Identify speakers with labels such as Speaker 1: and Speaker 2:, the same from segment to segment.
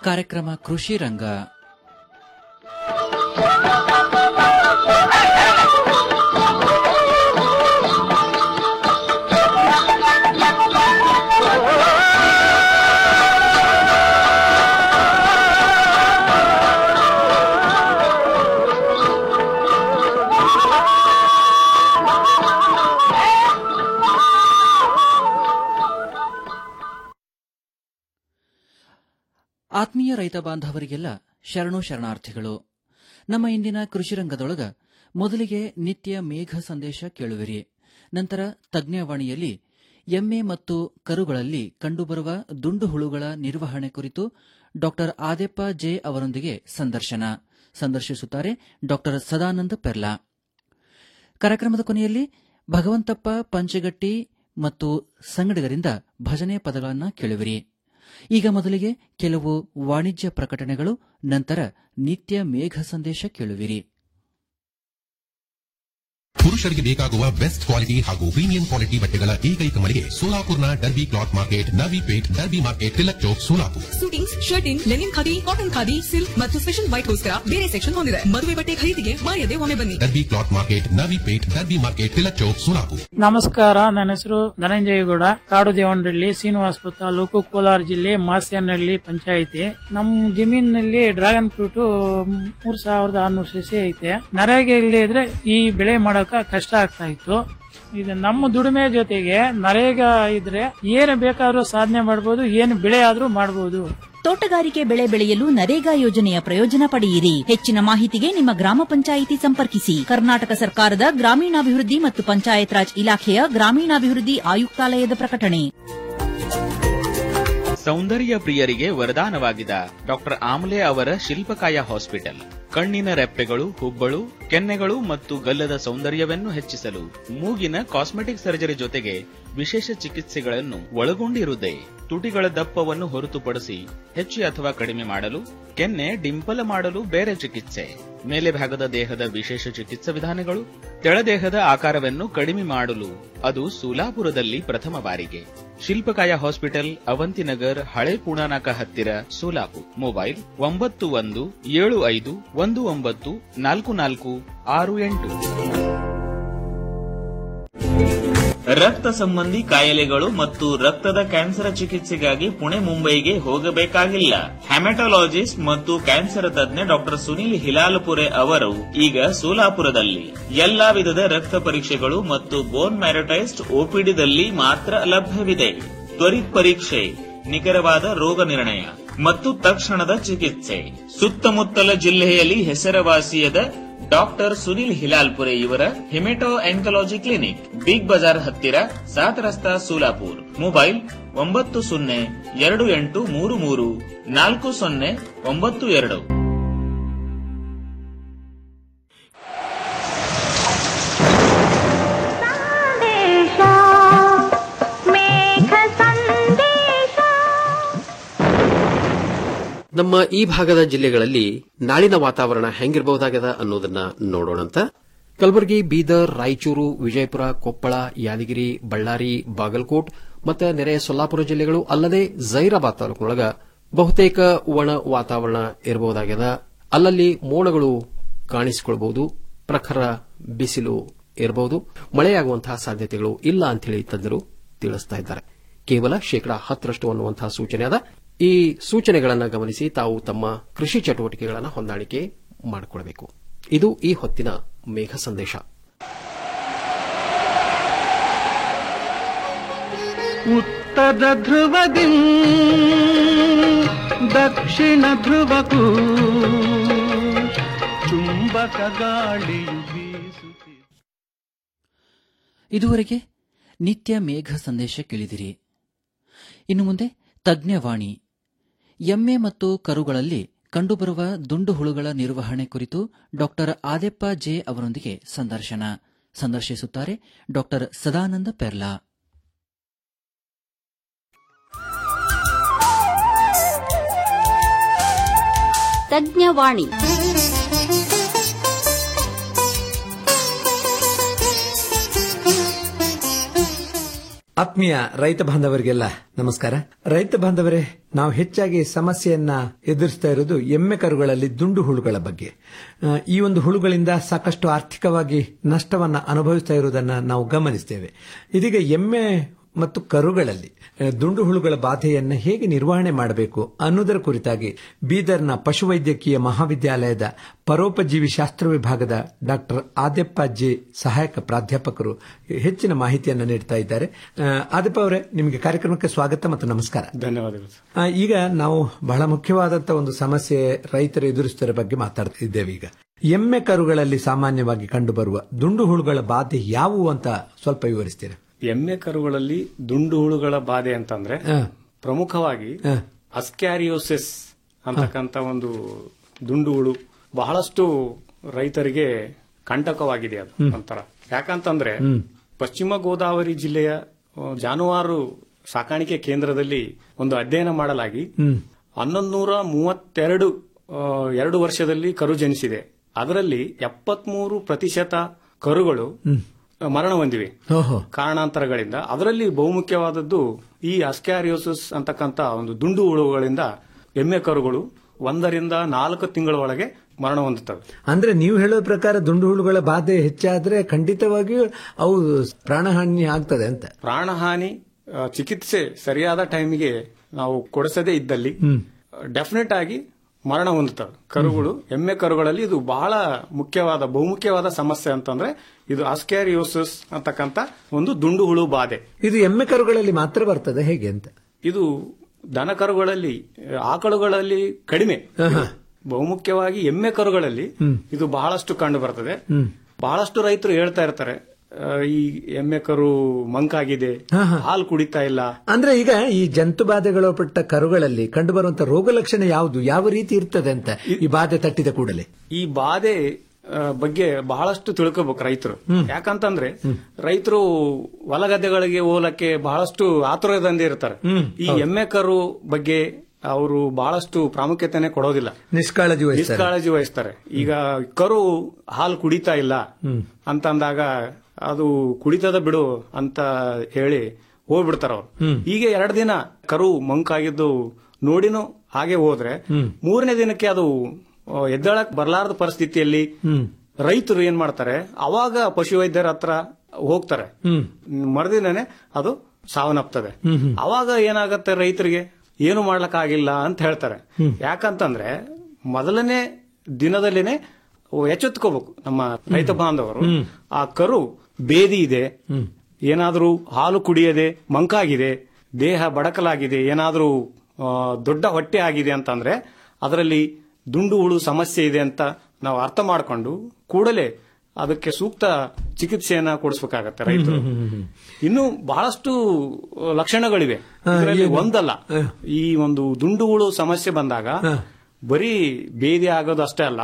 Speaker 1: ಕಾರ್ಯಕ್ರಮ ಕೃಷಿ ರಂಗ ಆತ್ಮೀಯ ರೈತ ಬಾಂಧವರಿಗೆಲ್ಲ ಶರಣು ಶರಣಾರ್ಥಿಗಳು ನಮ್ಮ ಇಂದಿನ ಕೃಷಿ ರಂಗದೊಳಗ ಮೊದಲಿಗೆ ನಿತ್ಯ ಮೇಘ ಸಂದೇಶ ಕೇಳುವಿರಿ ನಂತರ ತಜ್ಞವಾಣಿಯಲ್ಲಿ ಎಮ್ಮೆ ಮತ್ತು ಕರುಗಳಲ್ಲಿ ಕಂಡುಬರುವ ದುಂಡು ಹುಳುಗಳ ನಿರ್ವಹಣೆ ಕುರಿತು ಡಾಕ್ಟರ್ ಆದೆಪ್ಪ ಜೆ ಅವರೊಂದಿಗೆ ಸಂದರ್ಶನ ಸಂದರ್ಶಿಸುತ್ತಾರೆ ಡಾಕ್ಟರ್ ಸದಾನಂದ ಪೆರ್ಲಾ ಕಾರ್ಯಕ್ರಮದ ಕೊನೆಯಲ್ಲಿ ಭಗವಂತಪ್ಪ ಪಂಚಗಟ್ಟಿ ಮತ್ತು ಸಂಗಡಿಗರಿಂದ ಭಜನೆ ಪದಗಳನ್ನು ಕೇಳುವಿರಿ ಈಗ ಮೊದಲಿಗೆ ಕೆಲವು ವಾಣಿಜ್ಯ ಪ್ರಕಟಣೆಗಳು ನಂತರ ನಿತ್ಯ ಮೇಘ ಸಂದೇಶ ಕೇಳುವಿರಿ
Speaker 2: ಪುರುಷರಿಗೆ ಬೇಕಾಗುವ ಬೆಸ್ಟ್ ಕ್ವಾಲಿಟಿ ಹಾಗೂ ಪ್ರೀಮಿಯಂ ಕ್ವಾಲಿಟಿ ಬಟ್ಟೆಗಳ ಏಕೈಕ ಮಳಿಗೆ ಸೋಲಾಪುರ್ನ Derby cloth market Navi Peth Derby market Tilak Chowk Solapur
Speaker 3: suitings shirting linen khadi cotton khadi silk ಮತ್ತು ಸ್ಪೆಷಲ್ ವೈಟ್ಗೋಸ್ಕರ ಬೇರೆ ಸೆಕ್ಷನ್ ಹೊಂದಿದೆ ಮದುವೆ ಬಟ್ಟೆ ಖರೀದಿಗೆ ಮಾಯದೆ ಒಮ್ಮೆ ಬನ್ನಿ
Speaker 2: Derby cloth market Navi Peth Derby market Tilak Chowk Solapur
Speaker 4: ನಮಸ್ಕಾರ ನನ್ನ ಹೆಸರು ಧನಂಜಯಗೌಡ ಕಾಡು ದೇವನಹಳ್ಳಿ ಶ್ರೀನಿವಾಸಪುರ ತಾಲೂಕು ಕೋಲಾರ ಜಿಲ್ಲೆ ಮಾಸ್ಯನಹಳ್ಳಿ ಪಂಚಾಯಿತಿ ನಮ್ಮ ಜಮೀನಿನಲ್ಲಿ ಡ್ರ್ಯಾಗನ್ ಫ್ರೂಟ್ ಮೂರ್ ಸಾವಿರದ ಆರ್ನೂರು ಸಸಿ ಐತೆ ನರೇಗೆ ಇಲ್ಲದೆ ಇದ್ರೆ ಈ ಬೆಳೆ ಮಾಡಕ ಕಷ್ಟ ಆಗ್ತಾ ಇತ್ತು ಇದು ನಮ್ಮ ದುಡಿಮೆ ಜೊತೆಗೆ ನರೇಗ ಇದ್ರೆ ಏನು ಬೇಕಾದ್ರೂ ಸಾಧನೆ ಮಾಡಬಹುದು ಏನು ಬೆಳೆ ಆದ್ರೂ ಮಾಡಬಹುದು
Speaker 5: ತೋಟಗಾರಿಕೆ ಬೆಳೆ ಬೆಳೆಯಲು ನರೇಗಾ ಯೋಜನೆಯ ಪ್ರಯೋಜನ ಪಡೆಯಿರಿ ಹೆಚ್ಚಿನ ಮಾಹಿತಿಗೆ ನಿಮ್ಮ ಗ್ರಾಮ ಪಂಚಾಯಿತಿ ಸಂಪರ್ಕಿಸಿ ಕರ್ನಾಟಕ ಸರ್ಕಾರದ ಗ್ರಾಮೀಣಾಭಿವೃದ್ಧಿ ಮತ್ತು ಪಂಚಾಯತ್ ರಾಜ್ ಇಲಾಖೆಯ ಗ್ರಾಮೀಣಾಭಿವೃದ್ಧಿ ಆಯುಕ್ತಾಲಯದ ಪ್ರಕಟಣೆ
Speaker 6: ಸೌಂದರ್ಯ ಪ್ರಿಯರಿಗೆ ವರದಾನವಾಗಿದ ಡಾಕ್ಟರ್ ಆಮ್ಲೆ ಅವರ ಶಿಲ್ಪಕಾಯ ಹಾಸ್ಪಿಟಲ್ ಕಣ್ಣಿನ ರೆಪ್ಪೆಗಳು ಹುಬ್ಬಳು ಕೆನ್ನೆಗಳು ಮತ್ತು ಗಲ್ಲದ ಸೌಂದರ್ಯವನ್ನು ಹೆಚ್ಚಿಸಲು ಮೂಗಿನ ಕಾಸ್ಮೆಟಿಕ್ ಸರ್ಜರಿ ಜೊತೆಗೆ ವಿಶೇಷ ಚಿಕಿತ್ಸೆಗಳನ್ನು ಒಳಗೊಂಡಿರುತ್ತದೆ ತುಟಿಗಳ ದಪ್ಪವನ್ನು ಹೊರತುಪಡಿಸಿ ಹೆಚ್ಚು ಅಥವಾ ಕಡಿಮೆ ಮಾಡಲು ಕೆನ್ನೆ ಡಿಂಪಲ್ ಮಾಡಲು ಬೇರೆ ಚಿಕಿತ್ಸೆ ಮೇಲೆ ಭಾಗದ ದೇಹದ ವಿಶೇಷ ಚಿಕಿತ್ಸಾ ವಿಧಾನಗಳು ತೆಳದೇಹದ ಆಕಾರವನ್ನು ಕಡಿಮೆ ಮಾಡಲು ಅದು ಸೋಲಾಪುರದಲ್ಲಿ ಪ್ರಥಮ ಬಾರಿಗೆ ಶಿಲ್ಪಕಾಯ ಹಾಸ್ಪಿಟಲ್ ಅವಂತಿನಗರ್ ಹಳೆ ಪುಣಾನಾಕ ಹತ್ತಿರ ಸೋಲಾಪುರ್ ಮೊಬೈಲ್ ಒಂಬತ್ತು ಒಂದು ಏಳು ಐದು ಒಂದು ಒಂಬತ್ತು ನಾಲ್ಕು ನಾಲ್ಕು ಆರು ಎಂಟು
Speaker 7: ರಕ್ತ ಸಂಬಂಧಿ ಕಾಯಿಲೆಗಳು ಮತ್ತು ರಕ್ತದ ಕ್ಯಾನ್ಸರ್ ಚಿಕಿತ್ಸೆಗಾಗಿ ಪುಣೆ ಮುಂಬೈಗೆ ಹೋಗಬೇಕಾಗಿಲ್ಲ ಹೆಮಟೊಲಾಜಿಸ್ಟ್ ಮತ್ತು ಕ್ಯಾನ್ಸರ್ ತಜ್ಞ ಡಾಕ್ಟರ್ ಸುನಿಲ್ ಹಿಲಾಲ್ಪುರೆ ಅವರು ಈಗ ಸೋಲಾಪುರದಲ್ಲಿ ಎಲ್ಲಾ ವಿಧದ ರಕ್ತ ಪರೀಕ್ಷೆಗಳು ಮತ್ತು ಬೋನ್ ಮ್ಯಾರಟೈಸ್ಡ್ ಓಪಿಡಿದಲ್ಲಿ ಮಾತ್ರ ಲಭ್ಯವಿದೆ ತ್ವರಿತ್ ಪರೀಕ್ಷೆ ನಿಖರವಾದ ರೋಗ ನಿರ್ಣಯ ಮತ್ತು ತಕ್ಷಣದ ಚಿಕಿತ್ಸೆ ಸುತ್ತಮುತ್ತಲ ಜಿಲ್ಲೆಯಲ್ಲಿ ಹೆಸರುವಾಸಿಯಾದ ಡಾಕ್ಟರ್ ಸುನಿಲ್ ಹಿಲಾಲ್ಪುರೆ ಇವರ haemato oncology clinic Big Bazaar ಹತ್ತಿರ ಸಾತ್ ರಸ್ತಾ ಸೋಲಾಪುರ್ ಮೊಬೈಲ್ ಒಂಬತ್ತು ಸೊನ್ನೆ ಎರಡು ಎಂಟು ಮೂರು ಮೂರು ನಾಲ್ಕು ಸೊನ್ನೆ ಒಂಬತ್ತು ಎರಡು
Speaker 8: ನಮ್ಮ ಈ ಭಾಗದ ಜಿಲ್ಲೆಗಳಲ್ಲಿ ನಾಳಿನ ವಾತಾವರಣ ಹೆಂಗಿರಬಹುದಾಗದ ಅನ್ನೋದನ್ನ ನೋಡೋಣಂತ ಕಲಬುರಗಿ ಬೀದರ್ ರಾಯಚೂರು ವಿಜಯಪುರ ಕೊಪ್ಪಳ ಯಾದಗಿರಿ ಬಳ್ಳಾರಿ ಬಾಗಲಕೋಟ್ ಮತ್ತು ನೆರೆಯ ಸೊಲ್ಲಾಪುರ ಜಿಲ್ಲೆಗಳು ಅಲ್ಲದೆ ಜೈರಾಬಾದ್ ತಾಲೂಕಿನೊಳಗ ಬಹುತೇಕ ಒಣ ವಾತಾವರಣ ಇರಬಹುದಾಗ್ಯದ ಅಲ್ಲಲ್ಲಿ ಮೋಡಗಳು ಕಾಣಿಸಿಕೊಳ್ಳಬಹುದು ಪ್ರಖರ ಬಿಸಿಲು ಇರಬಹುದು ಮಳೆಯಾಗುವಂತಹ ಸಾಧ್ಯತೆಗಳು ಇಲ್ಲ ಅಂತೇಳಿ ತಜ್ಞರು ತಿಳಿಸ್ತಾ ಇದ್ದಾರೆ ಕೇವಲ ಶೇಕಡಾ ಹತ್ತರಷ್ಟು ಅನ್ನುವಂತಹ ಸೂಚನೆ ಅದ ಈ ಸೂಚನೆಗಳನ್ನು ಗಮನಿಸಿ ತಾವು ತಮ್ಮ ಕೃಷಿ ಚಟುವಟಿಕೆಗಳನ್ನು ಹೊಂದಾಣಿಕೆ ಮಾಡಿಕೊಳ್ಳಬೇಕು ಇದು ಈ ಹೊತ್ತಿನ ಮೇಘ ಸಂದೇಶ
Speaker 9: ಉತ್ತರ ಧ್ರುವದಿ ದಕ್ಷಿಣ ಧ್ರುವಕ್ಕೂ ಚುಂಬಕ ಗಾಳಿಯು ಬೀಸುತ್ತಿದೆ
Speaker 1: ಇದುವರೆಗೆ ನಿತ್ಯ ಮೇಘ ಸಂದೇಶ ಕೇಳಿದಿರಿ ಇನ್ನು ಮುಂದೆ ತಜ್ಞವಾಣಿ ಎಮ್ಮೆ ಮತ್ತು ಕರುಗಳಲ್ಲಿ ಕಂಡುಬರುವ ದುಂಡು ಹುಳುಗಳ ನಿರ್ವಹಣೆ ಕುರಿತು ಡಾಕ್ಟರ್ ಆದೆಪ್ಪ ಜೆ ಅವರೊಂದಿಗೆ ಸಂದರ್ಶನ ಸಂದರ್ಶಿಸುತ್ತಾರೆ ಡಾಕ್ಟರ್ ಸದಾನಂದ ಪೆರ್ಲಾ
Speaker 10: ತಜ್ಞವಾಣಿ
Speaker 11: ಆತ್ಮೀಯ ರೈತ ಬಾಂಧವರಿಗೆಲ್ಲ ನಮಸ್ಕಾರ ರೈತ ಬಾಂಧವರೇ ನಾವು ಹೆಚ್ಚಾಗಿ ಸಮಸ್ಯೆಯನ್ನ ಎದುರಿಸ್ತಾ ಇರೋದು ಎಮ್ಮೆ ಕರುಗಳಲ್ಲಿ ದುಂಡು ಹುಳುಗಳ ಬಗ್ಗೆ ಆ, ಈ ಒಂದು ಹುಳುಗಳಿಂದ ಸಾಕಷ್ಟು ಆರ್ಥಿಕವಾಗಿ ನಷ್ಟವನ್ನ ಅನುಭವಿಸ್ತಾ ಇರುವುದನ್ನ ನಾವು ಗಮನಿಸ್ತೇವೆ ಇದೀಗ ಎಮ್ಮೆ ಮತ್ತು ಕರುಗಳಲ್ಲಿ ಆ, ದುಂಡು ಹುಳುಗಳ ಬಾಧೆಯನ್ನ ಹೇಗೆ ನಿರ್ವಹಣೆ ಮಾಡಬೇಕು ಅನ್ನೋದರ ಕುರಿತಾಗಿ ಬೀದರ್ನ ಪಶುವೈದ್ಯಕೀಯ ಮಹಾವಿದ್ಯಾಲಯದ ಪರೋಪಜೀವಿ ಶಾಸ್ತ್ರ ವಿಭಾಗದ ಡಾಕ್ಟರ್ ಆದ್ಯಪ್ಪ ಜೆ ಸಹಾಯಕ ಪ್ರಾಧ್ಯಾಪಕರು ಹೆಚ್ಚಿನ ಮಾಹಿತಿಯನ್ನು ನೀಡ್ತಾ ಇದ್ದಾರೆ ಆ, ಆದ್ಯಪ್ಪ ಅವರೇ ನಿಮಗೆ ಕಾರ್ಯಕ್ರಮಕ್ಕೆ ಸ್ವಾಗತ ಮತ್ತು ನಮಸ್ಕಾರ
Speaker 12: ಧನ್ಯವಾದಗಳು ಸರ್.
Speaker 11: ಆ, ಈಗ ನಾವು ಬಹಳ ಮುಖ್ಯವಾದಂತಹ ಒಂದು ಸಮಸ್ಯೆ ರೈತರು ಎದುರಿಸುತ್ತಿರೋ ಬಗ್ಗೆ ಮಾತಾಡ್ತಿದ್ದೇವೆ ಈಗ ಎಮ್ಮೆ ಕರುಗಳಲ್ಲಿ ಸಾಮಾನ್ಯವಾಗಿ ಕಂಡುಬರುವ ದುಂಡು ಹುಳುಗಳ ಬಾಧೆ ಯಾವುವು ಅಂತ ಸ್ವಲ್ಪ ವಿವರಿಸ್ತೀರಾ
Speaker 12: ಎಮ್ಮೆ ಕರುಗಳಲ್ಲಿ ದುಂಡು ಹುಳುಗಳ ಬಾಧೆ ಅಂತಂದ್ರೆ ಪ್ರಮುಖವಾಗಿ ಅಸ್ಕ್ಯಾರಿಯೋಸಿಸ್ ಅಂತಕ್ಕಂತ ಒಂದು ದುಂಡು ಹುಳು ಬಹಳಷ್ಟು ರೈತರಿಗೆ ಕಂಟಕವಾಗಿದೆ ಅದು
Speaker 13: ಹ್ಮ್.
Speaker 12: ಒಂಥರ ಯಾಕಂತಂದ್ರೆ
Speaker 13: ಹ್ಮ್.
Speaker 12: ಪಶ್ಚಿಮ ಗೋದಾವರಿ ಜಿಲ್ಲೆಯ ಆ, ಜಾನುವಾರು ಸಾಕಾಣಿಕೆ ಕೇಂದ್ರದಲ್ಲಿ ಒಂದು ಅಧ್ಯಯನ ಮಾಡಲಾಗಿ
Speaker 11: ಹ್ಮ್
Speaker 12: ಹನ್ನೊಂದು ನೂರ ಮೂವತ್ತೆರಡು ಆ, ಎರಡು ವರ್ಷದಲ್ಲಿ ಕರು ಜನಿಸಿದೆ ಅದರಲ್ಲಿ ಎಪ್ಪತ್ಮೂರು ಪ್ರತಿಶತ ಕರುಗಳು
Speaker 11: ಹ್ಮ್.
Speaker 12: ಮರಣ ಹೊಂದಿವೆ
Speaker 11: ಓಹೋ
Speaker 12: ಕಾರಣಾಂತರಗಳಿಂದ ಅದರಲ್ಲಿ ಬಹುಮುಖ್ಯವಾದದ್ದು ಈ ಅಸ್ಕ್ಯಾರಿಯೋಸಿಸ್ ಅಂತಕ್ಕಂತ ಒಂದು ದುಂಡು ಹುಳುಗಳಿಂದ ಎಮ್ಮೆ ಕರುಗಳು ಒಂದರಿಂದ ನಾಲ್ಕು ತಿಂಗಳ ಒಳಗೆ ಮರಣ ಹೊಂದುತ್ತವೆ
Speaker 11: ಅಂದ್ರೆ ನೀವು ಹೇಳೋ ಪ್ರಕಾರ ದುಂಡು ಹುಳುಗಳ ಬಾಧೆ ಹೆಚ್ಚಾದ್ರೆ ಖಂಡಿತವಾಗಿಯೂ ಅವು ಪ್ರಾಣಹಾನಿ ಆಗ್ತದೆ ಅಂತ
Speaker 12: ಪ್ರಾಣಹಾನಿ ಆ, ಚಿಕಿತ್ಸೆ ಸರಿಯಾದ ಟೈಮಿಗೆ ನಾವು ಕೊಡಿಸದೇ ಇದ್ದಲ್ಲಿ ಡೆಫಿನೆಟ್ ಆಗಿ ಮರಣ ಹೊಂದುತ್ತವೆ ಕರುಗಳು ಎಮ್ಮೆ ಕರುಗಳಲ್ಲಿ ಇದು ಬಹಳ ಮುಖ್ಯವಾದ ಬಹುಮುಖ್ಯವಾದ ಸಮಸ್ಯೆ ಅಂತಂದ್ರೆ ಇದು ಅಸ್ಕ್ಯಾರಿಯೋಸಿಸ್ ಅಂತಕ್ಕಂತ ಒಂದು ದುಂಡು ಹುಳು ಬಾಧೆ
Speaker 11: ಇದು ಎಮ್ಮೆ ಕರುಗಳಲ್ಲಿ ಮಾತ್ರ ಬರ್ತದೆ ಹೇಗೆ ಅಂತ
Speaker 12: ಇದು ದನ ಕರುಗಳಲ್ಲಿ ಆಕಳುಗಳಲ್ಲಿ ಕಡಿಮೆ ಬಹುಮುಖ್ಯವಾಗಿ ಎಮ್ಮೆ ಕರುಗಳಲ್ಲಿ
Speaker 11: ಹ್ಮ್.
Speaker 12: ಇದು ಬಹಳಷ್ಟು ಕಂಡು ಬರ್ತದೆ
Speaker 11: ಹ್ಮ್.
Speaker 12: ಬಹಳಷ್ಟು ರೈತರು ಹೇಳ್ತಾ ಇರ್ತಾರೆ ಆ, ಈ ಎಮ್ಮೆ ಕರು ಮಂಕಾಗಿದೆ ಹಾಲು ಕುಡಿತಾ ಇಲ್ಲ
Speaker 11: ಅಂದ್ರೆ ಈಗ ಈ ಜಂತು ಬಾಧೆಗೊಳಪಟ್ಟ ಕರುಗಳಲ್ಲಿ ಕಂಡುಬರುವಂತಹ ರೋಗ ಲಕ್ಷಣ ಯಾವುದು ಯಾವ ರೀತಿ ಇರ್ತದೆ ಅಂತ ಈ ಬಾಧೆ ತಟ್ಟಿದ ಕೂಡಲೇ
Speaker 12: ಈ ಬಾಧೆ ಆ, ಬಗ್ಗೆ ಬಹಳಷ್ಟು ತಿಳ್ಕೋಬೇಕು ರೈತರು ಯಾಕಂತಂದ್ರೆ ರೈತರು ಹೊಲಗದ್ದೆಗಳಿಗೆ ಹೋಲಕ್ಕೆ ಬಹಳಷ್ಟು ಆತುರದಿಂದ ಇರ್ತಾರೆ
Speaker 11: ಹ್ಮ್.
Speaker 12: ಈ
Speaker 11: ಹೌದು.
Speaker 12: ಎಮ್ಮೆ ಕರು ಬಗ್ಗೆ ಅವರು ಬಹಳಷ್ಟು ಪ್ರಾಮುಖ್ಯತೆನೆ ಕೊಡೋದಿಲ್ಲ
Speaker 11: ನಿಷ್ಕಾಳಜಿ ವಹಿಸ್ತಾರೆ
Speaker 12: ನಿಷ್ಕಾಳಜಿ ವಹಿಸ್ತಾರೆ ಈಗ ಕರು ಹಾಲು ಕುಡಿತಾ ಇಲ್ಲ
Speaker 11: ಹ್ಮ್.
Speaker 12: ಅಂತಂದಾಗ ಅದು ಕುಡಿತದ ಬಿಡು ಅಂತ ಹೇಳಿ ಹೋಗ್ಬಿಡ್ತಾರ ಅವ್ರು
Speaker 11: ಹ್ಮ್.
Speaker 12: ಹೀಗೆ ಎರಡು ದಿನ ಕರು ಮಂಕಾಗಿದ್ದು ನೋಡಿನೂ ಹಾಗೆ ಹೋದ್ರೆ
Speaker 11: ಹ್ಮ್.
Speaker 12: ಮೂರನೇ ದಿನಕ್ಕೆ ಅದು ಆ, ಎದ್ದೇಳಕ್ ಬರ್ಲಾರದ ಪರಿಸ್ಥಿತಿಯಲ್ಲಿ
Speaker 11: ಹ್ಮ್
Speaker 12: ರೈತರು ಏನ್ ಮಾಡ್ತಾರೆ ಅವಾಗ ಪಶುವೈದ್ಯರ ಹತ್ರ ಹೋಗ್ತಾರೆ
Speaker 11: ಹ್ಮ್
Speaker 12: ಮರುದಿನನೇ ಅದು ಸಾವನ್ನಪ್ತದೆ
Speaker 11: ಹ್ಮ್ ಹ್ಮ್.
Speaker 12: ಅವಾಗ ಏನಾಗತ್ತೆ ರೈತರಿಗೆ ಏನು ಮಾಡ್ಲಕ್ಕಾಗಿಲ್ಲ ಅಂತ ಹೇಳ್ತಾರೆ
Speaker 11: ಹ್ಮ್.
Speaker 12: ಯಾಕಂತಂದ್ರೆ ಮೊದಲನೇ ದಿನದಲ್ಲಿನೇ ಎಚ್ಚೆತ್ಕೋಬೇಕು ನಮ್ಮ ರೈತ ಬಾಂಧವರು
Speaker 11: ಹ್ಮ್.
Speaker 12: ಆ ಕರು ಬೇದಿ ಇದೆ
Speaker 11: ಹ್ಮ್.
Speaker 12: ಏನಾದ್ರೂ ಹಾಲು ಕುಡಿಯದೆ ಮಂಕಾಗಿದೆ ದೇಹ ಬಡಕಲಾಗಿದೆ ಏನಾದ್ರೂ ಆ, ದೊಡ್ಡ ಹೊಟ್ಟೆ ಆಗಿದೆ ಅಂತಂದ್ರೆ ಅದರಲ್ಲಿ ದುಂಡು ಹುಳು ಸಮಸ್ಯೆ ಇದೆ ಅಂತ ನಾವು ಅರ್ಥ ಮಾಡಿಕೊಂಡು ಕೂಡಲೇ ಅದಕ್ಕೆ ಸೂಕ್ತ ಚಿಕಿತ್ಸೆಯನ್ನ ಕೊಡಿಸಬೇಕಾಗತ್ತೆ ರೈತರು ಇನ್ನು ಬಹಳಷ್ಟು ಆ, ಲಕ್ಷಣಗಳಿವೆ
Speaker 11: ಹಾ,
Speaker 12: ಇದರಲ್ಲಿ
Speaker 11: ಏನು?
Speaker 12: ಒಂದಲ್ಲ ಈ ಒಂದು ದುಂಡು ಹುಳು ಸಮಸ್ಯೆ ಬಂದಾಗ ಬರೀ ಬೇದಿ ಆಗೋದು ಅಷ್ಟೇ ಅಲ್ಲ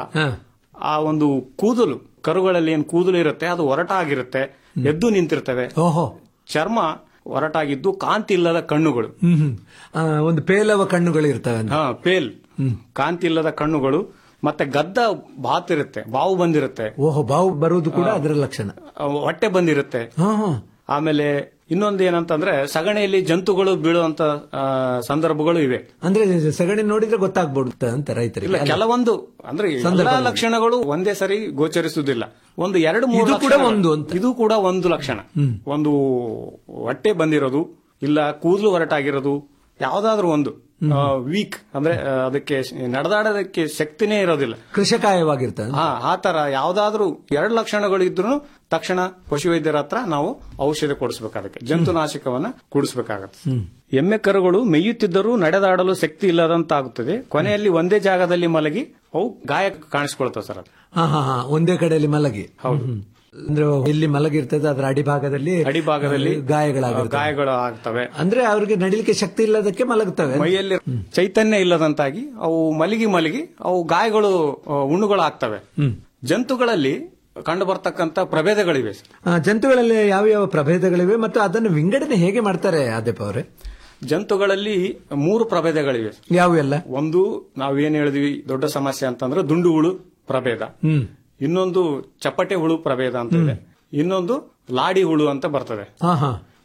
Speaker 12: ಆ ಒಂದು ಕೂದಲು ಕರುಗಳಲ್ಲಿ ಏನ್ ಕೂದಲು ಇರುತ್ತೆ ಅದು ಒರಟಾಗಿರುತ್ತೆ ಎದ್ದು ನಿಂತಿರ್ತವೆ
Speaker 11: ಓಹೋ
Speaker 12: ಚರ್ಮ ಒರಟಾಗಿದ್ದು ಕಾಂತಿ ಇಲ್ಲದ ಕಣ್ಣುಗಳು
Speaker 11: ಹ್ಮ್ ಹ್ಮ್. ಆ, ಒಂದು ಪೇಲವ ಕಣ್ಣುಗಳು ಇರ್ತವೆ ಅಂತ.
Speaker 12: ಹಾ ಪೇಲ್ ಕಾಂತಿ ಇಲ್ಲದ ಕಣ್ಣುಗಳು ಮತ್ತೆ ಗದ್ದ ಬಾತಿರುತ್ತೆ ಬಾವು ಬಂದಿರುತ್ತೆ
Speaker 11: ಓಹೋ ಬಾವು ಬರುವುದು ಕೂಡ ಅದರ ಲಕ್ಷಣ
Speaker 12: ಆ, ಹೊಟ್ಟೆ ಬಂದಿರುತ್ತೆ
Speaker 11: ಹಾ ಹಾ
Speaker 12: ಆಮೇಲೆ ಇನ್ನೊಂದು ಏನಂತಂದ್ರೆ ಸಗಣಿಯಲ್ಲಿ ಜಂತುಗಳು ಬೀಳುವಂತ ಆ, ಸಂದರ್ಭಗಳು ಇವೆ
Speaker 11: ಅಂದ್ರೆ ಸಗಣಿ ನೋಡಿದ್ರೆ ಗೊತ್ತಾಗ್ಬಿಡುತ್ತೆ ಅಂತ ರೈತರಿಗೆ
Speaker 12: ಇಲ್ಲ
Speaker 11: ಅಲ್ಲ?
Speaker 12: ಕೆಲವೊಂದು ಅಂದ್ರೆ ಎಲ್ಲಾ
Speaker 11: ಸಂದರ್ಭಗಳು.
Speaker 12: ಲಕ್ಷಣಗಳು ಒಂದೇ ಸರಿ ಗೋಚರಿಸುವುದಿಲ್ಲ ಒಂದು ಎರಡು ಮೂರು
Speaker 11: ಇದು ಕೂಡ
Speaker 12: ಲಕ್ಷಣಗಳು.
Speaker 11: ಒಂದು ಅಂತ.
Speaker 12: ಇದು ಕೂಡ ಒಂದು ಲಕ್ಷಣ ಒಂದು ಹೊಟ್ಟೆ ಬಂದಿರೋದು ಇಲ್ಲ ಕೂದಲು ಹೊರಟಾಗಿರೋದು ಯಾವ್ದಾದ್ರು ಒಂದು ವೀಕ್ ಅಂದ್ರೆ ಆ, ಅದಕ್ಕೆ ನಡೆದಾಡೋದಕ್ಕೆ ಶಕ್ತಿನೇ ಇರೋದಿಲ್ಲ
Speaker 11: ಕೃಷಕಾಯವಾಗಿರ್ತದೆ
Speaker 12: ಹಾ ಆ ತರ ಯಾವ್ದಾದ್ರು ಎರಡು ಲಕ್ಷಣಗಳು ಇದ್ರು ತಕ್ಷಣ ಪಶುವೈದ್ಯರ ಹತ್ರ ನಾವು ಔಷಧ ಕೊಡಿಸ್ಬೇಕು ಅದಕ್ಕೆ ಜಂತುನಾಶಕವನ್ನ ಕುಡಿಸ್ಬೇಕಾಗತ್ತೆ ಎಮ್ಮೆ ಕರುಗಳು ಮೇಯುತ್ತಿದ್ದರೂ ನಡೆದಾಡಲು ಶಕ್ತಿ ಇಲ್ಲದಂತಾಗುತ್ತದೆ ಕೊನೆಯಲ್ಲಿ ಒಂದೇ ಜಾಗದಲ್ಲಿ ಮಲಗಿ ಅವು ಗಾಯ ಕಾಣಿಸ್ಕೊಳ್ತಾವ ಸರ್ ಅದು
Speaker 11: ಹಾ ಹಾ ಹಾ ಒಂದೇ ಕಡೆಯಲ್ಲಿ ಮಲಗಿ
Speaker 12: ಹೌದು.
Speaker 11: ಹ್ಮ್. ಅಂದ್ರೆ ಎಲ್ಲಿ ಮಲಗಿರ್ತದೆ ಅದರ ಅಡಿಭಾಗದಲ್ಲಿ
Speaker 12: ಅಡಿಭಾಗದಲ್ಲಿ
Speaker 11: ಗಾಯಗಳಾಗಿರ್ತವೆ
Speaker 12: ಗಾಯಗಳು ಆಗ್ತವೆ
Speaker 11: ಅಂದ್ರೆ ಅವ್ರಿಗೆ ನಡಿಲಿಕ್ಕೆ ಶಕ್ತಿ ಇಲ್ಲದಕ್ಕೆ ಮಲಗುತ್ತವೆ
Speaker 12: ಮೈಯಲ್ಲಿ ಚೈತನ್ಯ ಇಲ್ಲದಂತಾಗಿ ಅವು ಮಲಗಿ ಮಲಗಿ ಅವು ಗಾಯಗಳು ಆ, ಹುಣ್ಣುಗಳಾಗ್ತವೆ
Speaker 11: ಹ್ಮ್.
Speaker 12: ಜಂತುಗಳಲ್ಲಿ ಕಂಡು ಬರ್ತಕ್ಕಂತ ಪ್ರಭೇದಗಳಿವೆ ಸರ್.
Speaker 11: ಆ, ಜಂತುಗಳಲ್ಲಿ ಯಾವ ಯಾವ ಪ್ರಭೇದಗಳಿವೆ ಮತ್ತು ಅದನ್ನು ವಿಂಗಡಣೆ ಹೇಗೆ ಮಾಡ್ತಾರೆ ಆದೇಪ ಅವರೇ
Speaker 12: ಜಂತುಗಳಲ್ಲಿ ಮೂರು ಪ್ರಭೇದಗಳಿವೆ
Speaker 11: ಯಾವೆಲ್ಲ
Speaker 12: ಒಂದು ನಾವೇನ್ ಹೇಳಿದ್ವಿ ದೊಡ್ಡ ಸಮಸ್ಯೆ ಅಂತಂದ್ರೆ ದುಂಡು ಹುಳು ಪ್ರಭೇದ
Speaker 11: ಹ್ಮ್
Speaker 12: ಇನ್ನೊಂದು ಚಪ್ಪಟೆ ಹುಳು ಪ್ರಭೇದ ಅಂತ ಇದೆ ಇನ್ನೊಂದು ಲಾಡಿ ಹುಳು ಅಂತ ಬರ್ತದೆ
Speaker 11: ಹಾ ಹಾ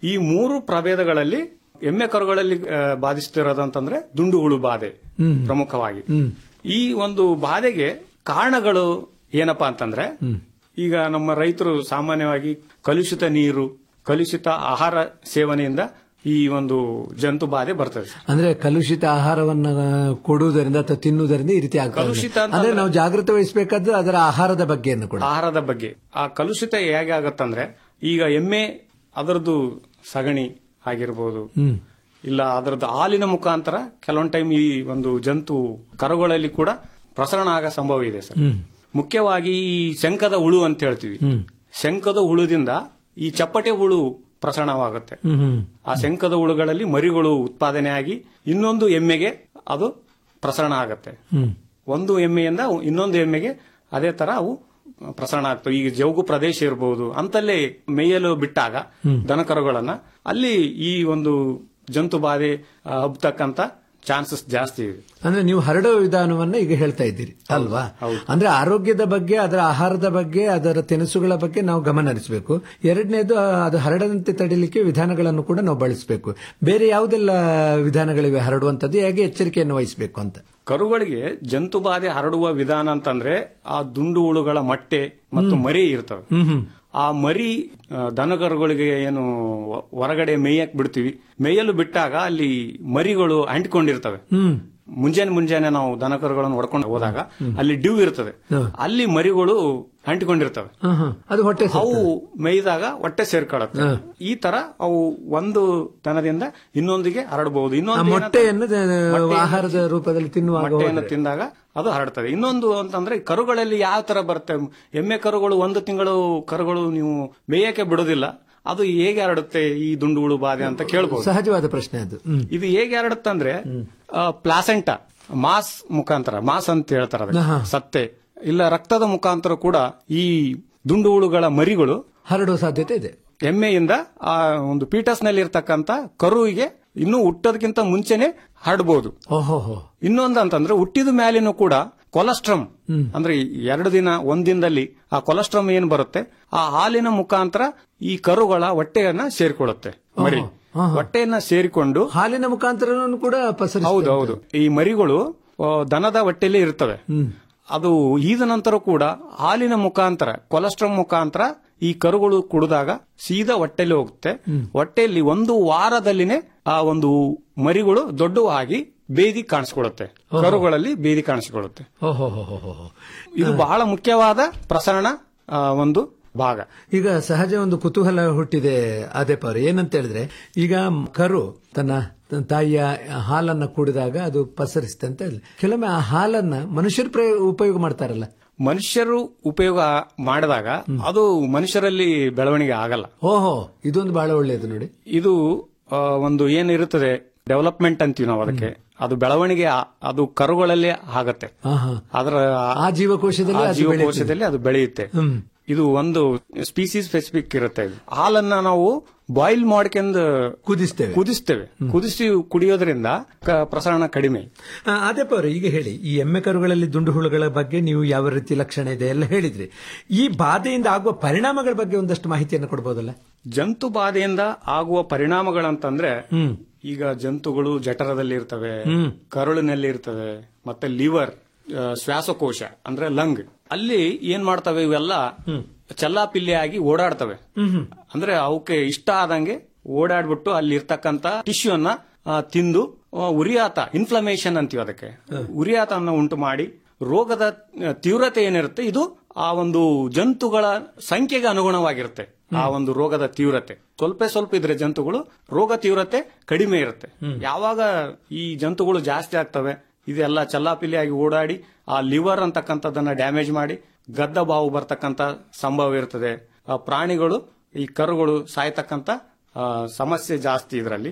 Speaker 12: ಈ ಮೂರು ಪ್ರಭೇದಗಳಲ್ಲಿ ಎಮ್ಮೆ ಕರುಗಳಲ್ಲಿ ಆ, ಬಾಧಿಸುತ್ತಿರೋದಂತಂದ್ರೆ ದುಂಡು ಹುಳು ಬಾಧೆ
Speaker 11: ಹ್ಮ್.
Speaker 12: ಪ್ರಮುಖವಾಗಿ
Speaker 11: ಹ್ಮ್
Speaker 12: ಈ ಒಂದು ಬಾಧೆಗೆ ಕಾರಣಗಳು ಏನಪ್ಪಾ ಅಂತಂದ್ರೆ ಈಗ ನಮ್ಮ ರೈತರು ಸಾಮಾನ್ಯವಾಗಿ ಕಲುಷಿತ ನೀರು ಕಲುಷಿತ ಆಹಾರ ಸೇವನೆಯಿಂದ ಈ ಒಂದು ಜಂತು ಬಾಧೆ ಬರ್ತದೆ
Speaker 11: ಅಂದ್ರೆ ಕಲುಷಿತ ಆಹಾರವನ್ನ ಕೊಡುವುದರಿಂದ ಅಥವಾ ತಿನ್ನುವುದರಿಂದ ಈ ರೀತಿ ಆಗ್ತದೆ
Speaker 12: ಕಲುಷಿತ ಅಂತ
Speaker 11: ಅಂದ್ರೆ ನಾವು ಜಾಗೃತಿ ವಹಿಸಬೇಕಾದ್ರೆ ಅದರ ಆಹಾರದ ಬಗ್ಗೆಯನ್ನು ಕೂಡ
Speaker 12: ಆಹಾರದ ಬಗ್ಗೆ ಆ ಕಲುಷಿತ ಹೇಗೆ ಆಗತ್ತಂದ್ರೆ ಈಗ ಎಮ್ಮೆ ಅದರದ್ದು ಸಗಣಿ ಆಗಿರ್ಬೋದು
Speaker 11: ಹ್ಮ್
Speaker 12: ಇಲ್ಲ ಅದರದ್ದು ಹಾಲಿನ ಮುಖಾಂತರ ಕೆಲವೊಂದು ಟೈಮ್ ಈ ಒಂದು ಜಂತು ಕರುಗಳಲ್ಲಿ ಕೂಡ ಪ್ರಸರಣ ಆಗ ಸಂಭವ ಇದೆ ಸರ್
Speaker 11: ಹ್ಮ್
Speaker 12: ಮುಖ್ಯವಾಗಿ ಈ ಶಂಕದ ಹುಳು ಅಂತ ಹೇಳ್ತೀವಿ
Speaker 11: ಹ್ಮ್
Speaker 12: ಶಂಕದ ಹುಳುದಿಂದ ಈ ಚಪ್ಪಟೆ ಹುಳು ಪ್ರಸರಣವಾಗುತ್ತೆ
Speaker 11: ಹ್ಮ್ ಹ್ಮ್
Speaker 12: ಆ ಶಂಕದ ಹುಳುಗಳಲ್ಲಿ ಮರಿಗಳು ಉತ್ಪಾದನೆ ಆಗಿ ಇನ್ನೊಂದು ಎಮ್ಮೆಗೆ ಅದು ಪ್ರಸರಣ ಆಗತ್ತೆ
Speaker 11: ಹ್ಮ್
Speaker 12: ಒಂದು ಎಮ್ಮೆಯಿಂದ ಇನ್ನೊಂದು ಎಮ್ಮೆಗೆ ಅದೇ ತರ ಅವು ಪ್ರಸರಣ ಆಗ್ತವೆ ಈಗ ಜೌಗು ಪ್ರದೇಶ ಇರಬಹುದು ಅಂತಲ್ಲೇ ಮೇಯಲು ಬಿಟ್ಟಾಗ ದನಕರುಗಳನ್ನ ಅಲ್ಲಿ ಈ ಒಂದು ಜಂತು ಬಾಧೆ ಆ, ಹಬ್ತಕ್ಕಂತ ಚಾನ್ಸಸ್ ಜಾಸ್ತಿ ಇದೆ
Speaker 11: ಅಂದ್ರೆ ನೀವು ಹರಡುವ ವಿಧಾನವನ್ನ ಈಗ ಹೇಳ್ತಾ ಇದ್ದೀರಿ ಅಲ್ವಾ ಅಂದ್ರೆ ಆರೋಗ್ಯದ ಬಗ್ಗೆ ಅದರ ಆಹಾರದ ಬಗ್ಗೆ ಅದರ ತಿನಿಸುಗಳ ಬಗ್ಗೆ ನಾವು ಗಮನ ಹರಿಸಬೇಕು ಎರಡನೇದು ಆ, ಅದು ಹರಡದಂತೆ ತಡಿಲಿಕ್ಕೆ ವಿಧಾನಗಳನ್ನು ಕೂಡ ನಾವು ಬಳಸಬೇಕು ಬೇರೆ ಯಾವುದೆಲ್ಲ ವಿಧಾನಗಳಿವೆ ಹರಡುವಂತದ್ದು ಹೇಗೆ ಎಚ್ಚರಿಕೆಯನ್ನು ವಹಿಸಬೇಕು ಅಂತ
Speaker 12: ಕರುಗಳಿಗೆ ಜಂತು ಬಾಧೆ ಹರಡುವ ವಿಧಾನ ಅಂತಂದ್ರೆ ಆ ದುಂಡು ಹುಳುಗಳ ಮೊಟ್ಟೆ ಮತ್ತು ಮರಿ ಇರ್ತವೆ
Speaker 11: ಹ್ಮ್ ಹ್ಮ್
Speaker 12: ಆ ಮರಿ ಆ, ದನಕರುಗಳಿಗೆ ಏನು ಹೊ- ಹೊರಗಡೆ ಮೇಯಕ್ ಬಿಡ್ತೀವಿ ಮೇಯಲು ಬಿಟ್ಟಾಗ ಅಲ್ಲಿ ಮರಿಗಳು ಅಂಟಿಕೊಂಡಿರ್ತವೆ
Speaker 11: ಹ್ಮ್
Speaker 12: ಮುಂಜಾನೆ ಮುಂಜಾನೆ ನಾವು ದನಕರುಗಳನ್ನು ಹೊಡ್ಕೊಂಡು ಹೋದಾಗ ಅಲ್ಲಿ ಡ್ಯೂ ಇರ್ತದೆ
Speaker 11: ಹ್ಮ್.
Speaker 12: ಅಲ್ಲಿ ಮರಿಗಳು ಅಂಟಿಕೊಂಡಿರ್ತವೆ
Speaker 11: ಹ್ಮ್, ಹ್ಮ್. ಅದು ಹೊಟ್ಟೆ
Speaker 12: ಅವು ಮೇಯ್ದಾಗ ಹೊಟ್ಟೆ ಸೇರ್ಕೊಳ್ಳುತ್ತೆ
Speaker 11: ಹ್ಮ್.
Speaker 12: ಈ ತರ ಅವು ಒಂದು ದನದಿಂದ ಇನ್ನೊಂದಿಗೆ ಹರಡಬಹುದು
Speaker 11: ಆ
Speaker 12: ಇನ್ನೊಂದು ಏನಂತ-
Speaker 11: ಮೊಟ್ಟೆಯನ್ನು ದ-
Speaker 12: ಮೊಟ್ಟೆಯನ್ನು
Speaker 11: ಆಹಾರದ ರೂಪದಲ್ಲಿ ತಿನ್ನುವಾಗ
Speaker 12: ಮೊಟ್ಟೆಯನ್ನು
Speaker 11: ಹೋದ್ರೆ.
Speaker 12: ತಿಂದಾಗ ಅದು ಹರಡ್ತದೆ ಇನ್ನೊಂದು ಅಂತಂದ್ರೆ ಕರುಗಳಲ್ಲಿ ಯಾವ ತರ ಬರುತ್ತೆ ಎಮ್ಮೆ ಕರುಗಳು ಒಂದು ತಿಂಗಳು ಕರುಗಳು ನೀವು ಮೇಯಕ್ಕೆ ಬಿಡೋದಿಲ್ಲ ಅದು ಹೇಗೆ ಹರಡುತ್ತೆ ಈ ದುಂಡು ಹುಳು ಬಾಧೆ ಅಂತ ಕೇಳ್ಬೋದು
Speaker 11: ಸಹಜವಾದ ಪ್ರಶ್ನೆ ಅದು ಹ್ಮ್.
Speaker 12: ಇದು ಹೇಗೆ ಹರಡುತ್ತೆ ಅಂದ್ರೆ ಪ್ಲಾಸೆಂಟ ಮಾಸ್ ಮುಖಾಂತರ ಮಾಸ್ ಅಂತ ಹೇಳ್ತಾರೆ ಅದಕ್ಕೆ.
Speaker 11: ಆಹಾ.
Speaker 12: ಸತ್ತೆ ಇಲ್ಲ ರಕ್ತದ ಮುಖಾಂತರ ಕೂಡ ಈ ದುಂಡು ಹುಳುಗಳ ಮರಿಗಳು
Speaker 11: ಹರಡುವ ಸಾಧ್ಯತೆ ಇದೆ
Speaker 12: ಎಮ್ಮೆಯಿಂದ ಆ ಒಂದು ಪೀಟಸ್ ನಲ್ಲಿ ಇರ್ತಕ್ಕಂತ ಕರುವಿಗೆ ಇನ್ನೂ ಹುಟ್ಟೋದಕ್ಕಿಂತ ಮುಂಚೆನೆ ಹರಡಬಹುದು
Speaker 11: ಓಹೋ
Speaker 12: ಇನ್ನೊಂದು ಅಂತಂದ್ರೆ ಹುಟ್ಟಿದ ಮ್ಯಾಲಿನೂ ಕೂಡ ಕೊಲೆಸ್ಟ್ರಮ್ ಅಂದ್ರೆ ಎರಡು ದಿನ ಒಂದ್ ದಿನದಲ್ಲಿ ಆ ಕೊಲೆಸ್ಟ್ರಮ್ ಏನ್ ಬರುತ್ತೆ ಆ ಹಾಲಿನ ಮುಖಾಂತರ ಈ ಕರುಗಳ ಹೊಟ್ಟೆಯನ್ನ ಸೇರಿಕೊಳ್ಳುತ್ತೆ ಮರಿ ಹೊಟ್ಟೆಯನ್ನ ಸೇರಿಕೊಂಡು
Speaker 11: ಹಾಲಿನ ಮುಖಾಂತರ ಕೂಡ ಪಸರಿಸ್ತದೆ.
Speaker 12: ಹೌದು ಹೌದು ಈ ಮರಿಗಳು ಆ, ದನದ ಹೊಟ್ಟೆಯಲ್ಲಿ ಇರ್ತವೆ ಅದು ಈದ ನಂತರ ಕೂಡ ಹಾಲಿನ ಮುಖಾಂತರ ಕೊಲೆಸ್ಟ್ರಾಲ್ ಮುಖಾಂತರ ಈ ಕರುಗಳು ಕುಡಿದಾಗ ಸೀದಾ ಹೊಟ್ಟೆಲಿ ಹೋಗುತ್ತೆ ಹೊಟ್ಟೆಯಲ್ಲಿ ಒಂದು ವಾರದಲ್ಲಿನೇ ಆ ಒಂದು ಮರಿಗಳು ದೊಡ್ಡವಾಗಿ ಬೇದಿ ಕಾಣಿಸ್ಕೊಳ್ಳುತ್ತೆ ಕರುಗಳಲ್ಲಿ ಬೇದಿ ಕಾಣಿಸಿಕೊಳ್ಳುತ್ತೆ
Speaker 11: ಓಹೋ ಹೋ ಹೋ ಹೋ ಹೋ.
Speaker 12: ಇದು ಬಹಳ ಮುಖ್ಯವಾದ ಪ್ರಸರಣ ಆ, ಒಂದು ಭಾಗ
Speaker 11: ಈಗ ಸಹಜ ಒಂದು ಕುತೂಹಲ ಹುಟ್ಟಿದೆ ಅದೇಪ ಅವ್ರೆ ಏನಂತ ಹೇಳಿದ್ರೆ ಈಗ ಕರು ತನ್ನ ತನ್ನ ತಾಯಿಯ ಹಾಲನ್ನ ಕುಡಿದಾಗ ಅದು ಪಸರಿಸುತ್ತೆ ಅಂತ ಹೇಳಿ ಕೆಲವೊಮ್ಮೆ ಆ ಹಾಲನ್ನ ಮನುಷ್ಯರು ಪ್ರಯೋಗ ಉಪಯೋಗ ಮಾಡ್ತಾರಲ್ಲ
Speaker 12: ಮನುಷ್ಯರು ಉಪಯೋಗ ಮಾಡಿದಾಗ ಅದು ಮನುಷ್ಯರಲ್ಲಿ ಬೆಳವಣಿಗೆ ಆಗಲ್ಲ
Speaker 11: ಓಹೋ ಇದೊಂದು ಬಹಳ ಒಳ್ಳೆಯದು ನೋಡಿ
Speaker 12: ಇದು ಆ, ಒಂದು ಏನಿರುತ್ತದೆ ಡೆವಲಪ್ಮೆಂಟ್ ಅಂತೀವಿ ನಾವು ಅದಕ್ಕೆ ಅದು ಬೆಳವಣಿಗೆ ಆ- ಅದು ಕರುಗಳಲ್ಲೇ ಆಗತ್ತೆ
Speaker 11: ಆಹಾ.
Speaker 12: ಅದರ
Speaker 11: ಆ ಜೀವಕೋಶದಲ್ಲಿ
Speaker 12: ಆ
Speaker 11: ಅದು
Speaker 12: ಜೀವಕೋಶದಲ್ಲಿ ಅದು ಬೆಳೆಯುತ್ತೆ
Speaker 11: ಹ್ಮ್.
Speaker 12: ಇದು ಒಂದು ಸ್ಪೀಸೀಸ್ ಸ್ಪೆಸಿಫಿಕ್ ಇರುತ್ತೆ ಇದು ಹಾಲನ್ನ ನಾವು ಬಾಯ್ಲ್ ಮಾಡ್ಕೊಂಡು
Speaker 11: ಕುದಿಸ್ತೇವೆ
Speaker 12: ಕುದಿಸ್ತೇವೆ ಕುದಿಸಿ ಕುಡಿಯೋದ್ರಿಂದ ಕ- ಪ್ರಸರಣ ಕಡಿಮೆ
Speaker 11: ಆ, ಅದೇಪ ಅವ್ರೆ ಈಗ ಹೇಳಿ ಈ ಎಮ್ಮೆ ಕರುಗಳಲ್ಲಿ ದುಂಡು ಹುಳುಗಳ ಬಗ್ಗೆ ನೀವು ಯಾವ ರೀತಿ ಲಕ್ಷಣ ಇದೆ ಎಲ್ಲ ಹೇಳಿದ್ರಿ ಈ ಬಾಧೆಯಿಂದ ಆಗುವ ಪರಿಣಾಮಗಳ ಬಗ್ಗೆ ಒಂದಷ್ಟು ಮಾಹಿತಿಯನ್ನು ಕೊಡಬಹುದಲ್ಲ
Speaker 12: ಜಂತು ಬಾಧೆಯಿಂದ ಆಗುವ ಪರಿಣಾಮಗಳಂತಂದ್ರೆ ಈಗ ಜಂತುಗಳು ಜಠರದಲ್ಲಿ ಇರ್ತವೆ
Speaker 11: ಹ್ಮ್.
Speaker 12: ಕರುಳಿನಲ್ಲಿ ಇರ್ತವೆ ಮತ್ತೆ ಲಿವರ್ ಶ್ವಾಸಕೋಶ ಅಂದ್ರೆ ಲಂಗ್ ಅಲ್ಲಿ ಏನ್ ಮಾಡ್ತವೆ ಇವೆಲ್ಲ ಚಲ್ಲಾಪಿಲ್ಲಿ ಆಗಿ ಓಡಾಡ್ತವೆ ಅಂದ್ರೆ ಅವಕ್ಕೆ ಇಷ್ಟ ಆದಂಗೆ ಓಡಾಡ್ಬಿಟ್ಟು ಅಲ್ಲಿ ಇರ್ತಕ್ಕಂತ ಟಿಶ್ಯೂನ್ನ ಆ, ತಿಂದು ಆ, ಉರಿಯಾತ ಇನ್ಫ್ಲಮೇಷನ್ ಅಂತೀವಿ ಅದಕ್ಕೆ ಉರಿಯಾತವನ್ನು ಉಂಟು ಮಾಡಿ ರೋಗದ ಆ, ತೀವ್ರತೆ ಏನಿರುತ್ತೆ ಇದು ಆ ಒಂದು ಜಂತುಗಳ ಸಂಖ್ಯೆಗೆ ಅನುಗುಣವಾಗಿರುತ್ತೆ ಆ ಒಂದು ರೋಗದ ತೀವ್ರತೆ ಸ್ವಲ್ಪ ಸ್ವಲ್ಪ ಇದ್ರೆ ಜಂತುಗಳು ರೋಗ ತೀವ್ರತೆ ಕಡಿಮೆ ಇರುತ್ತೆ ಯಾವಾಗ ಈ ಜಂತುಗಳು ಜಾಸ್ತಿ ಆಗ್ತವೆ ಇದೆಲ್ಲ ಚಲ್ಲಾಪಿಲ್ಲಿಯಾಗಿ ಓಡಾಡಿ ಆ ಲಿವರ್ ಅಂತಕ್ಕಂಥದ್ದನ್ನ ಡ್ಯಾಮೇಜ್ ಮಾಡಿ ಗದ್ದ ಬಾವು ಬರ್ತಕ್ಕಂತ ಸಂಭವ ಇರ್ತದೆ ಆ ಪ್ರಾಣಿಗಳು ಈ ಕರುಗಳು ಸಾಯ್ತಕ್ಕಂತ ಆ, ಸಮಸ್ಯೆ ಜಾಸ್ತಿ ಇದರಲ್ಲಿ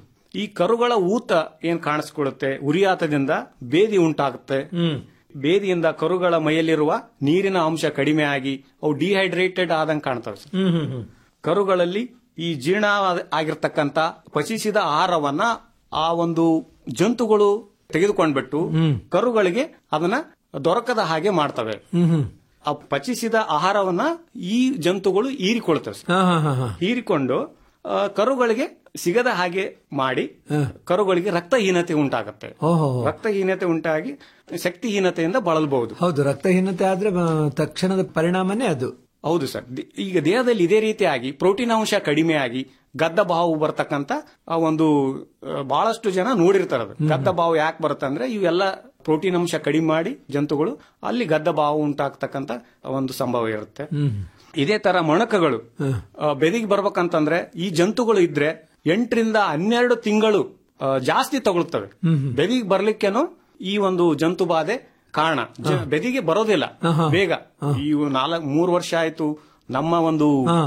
Speaker 12: ಈ ಕರುಗಳ ಊತ ಏನ್ ಕಾಣಿಸ್ಕೊಳ್ಳುತ್ತೆ ಉರಿಯಾತದಿಂದ ಬೇದಿ ಉಂಟಾಗುತ್ತೆ ಬೇದಿಯಿಂದ ಕರುಗಳ ಮೈಯಲ್ಲಿರುವ ನೀರಿನ ಅಂಶ ಕಡಿಮೆ ಆಗಿ ಅವು ಡಿಹೈಡ್ರೇಟೆಡ್ ಆದಂಗೆ ಕಾಣ್ತವೆ ಸರ್. ಕರುಗಳಲ್ಲಿ ಈ ಜೀರ್ಣ ಆಗಿರ್ತಕ್ಕಂತ ಪಚಿಸಿದ ಆಹಾರವನ್ನ ಆ ಒಂದು ಜಂತುಗಳು ತೆಗೆದುಕೊಂಡ್ಬಿಟ್ಟು ಕರುಗಳಿಗೆ ಅದನ್ನ ದೊರಕದ ಹಾಗೆ ಮಾಡ್ತವೆ ಆ ಪಚಿಸಿದ ಆಹಾರವನ್ನ ಈ ಜಂತುಗಳು ಹೀರಿಕೊಳ್ತವೆ ಸರ್. ಹೀರಿಕೊಂಡು ಆ, ಕರುಗಳಿಗೆ ಸಿಗದ ಹಾಗೆ ಮಾಡಿ ಕರುಗಳಿಗೆ ರಕ್ತಹೀನತೆ ಉಂಟಾಗುತ್ತೆ
Speaker 11: ಓಹೋ
Speaker 12: ರಕ್ತಹೀನತೆ ಉಂಟಾಗಿ ಶಕ್ತಿಹೀನತೆಯಿಂದ ಬಳಲಬಹುದು
Speaker 11: ಹೌದು ರಕ್ತಹೀನತೆ ಆದ್ರೆ ಆ, ತಕ್ಷಣದ ಪರಿಣಾಮನೇ ಅದು
Speaker 12: ಹೌದು ಸರ್ ದಿ- ಈಗ ದೇಹದಲ್ಲಿ ಇದೇ ರೀತಿಯಾಗಿ ಪ್ರೋಟೀನ್ ಅಂಶ ಕಡಿಮೆ ಆಗಿ ಗದ್ದ ಬಾವು ಬರ್ತಕ್ಕಂತ ಆ ಒಂದು ಆ, ಬಹಳಷ್ಟು ಜನ ನೋಡಿರ್ತಾರೆ ಅದು. ಗದ್ದ ಬಾವು ಯಾಕೆ ಬರುತ್ತೆ ಅಂದ್ರೆ ಇವೆಲ್ಲ ಪ್ರೋಟೀನ್ ಅಂಶ ಕಡಿಮೆ ಮಾಡಿ ಜಂತುಗಳು ಅಲ್ಲಿ ಗದ್ದ ಬಾವು ಉಂಟಾಗ್ತಕ್ಕಂತ ಒಂದು ಸಂಭವ ಇರುತ್ತೆ ಇದೇ ತರ ಮೊಣಕಗಳು ಆ, ಬೆದಿಗೆ ಬರ್ಬೇಕಂತಂದ್ರೆ ಈ ಜಂತುಗಳು ಇದ್ರೆ ಎಂಟರಿಂದ ಹನ್ನೆರಡು ತಿಂಗಳು ಆ, ಜಾಸ್ತಿ ತಗೊಳ್ತವೆ ಬೆದಿಗೆ ಬರ್ಲಿಕ್ಕೇನು ಈ ಒಂದು ಜಂತು ಬಾಧೆ ಕಾರಣ ಜ- ಬೆದಿಗೆ ಬರೋದಿಲ್ಲ ಬೇಗ ಈ ನಾಲ್ಕು ಮೂರು ವರ್ಷ ಆಯ್ತು ನಮ್ಮ ಒಂದು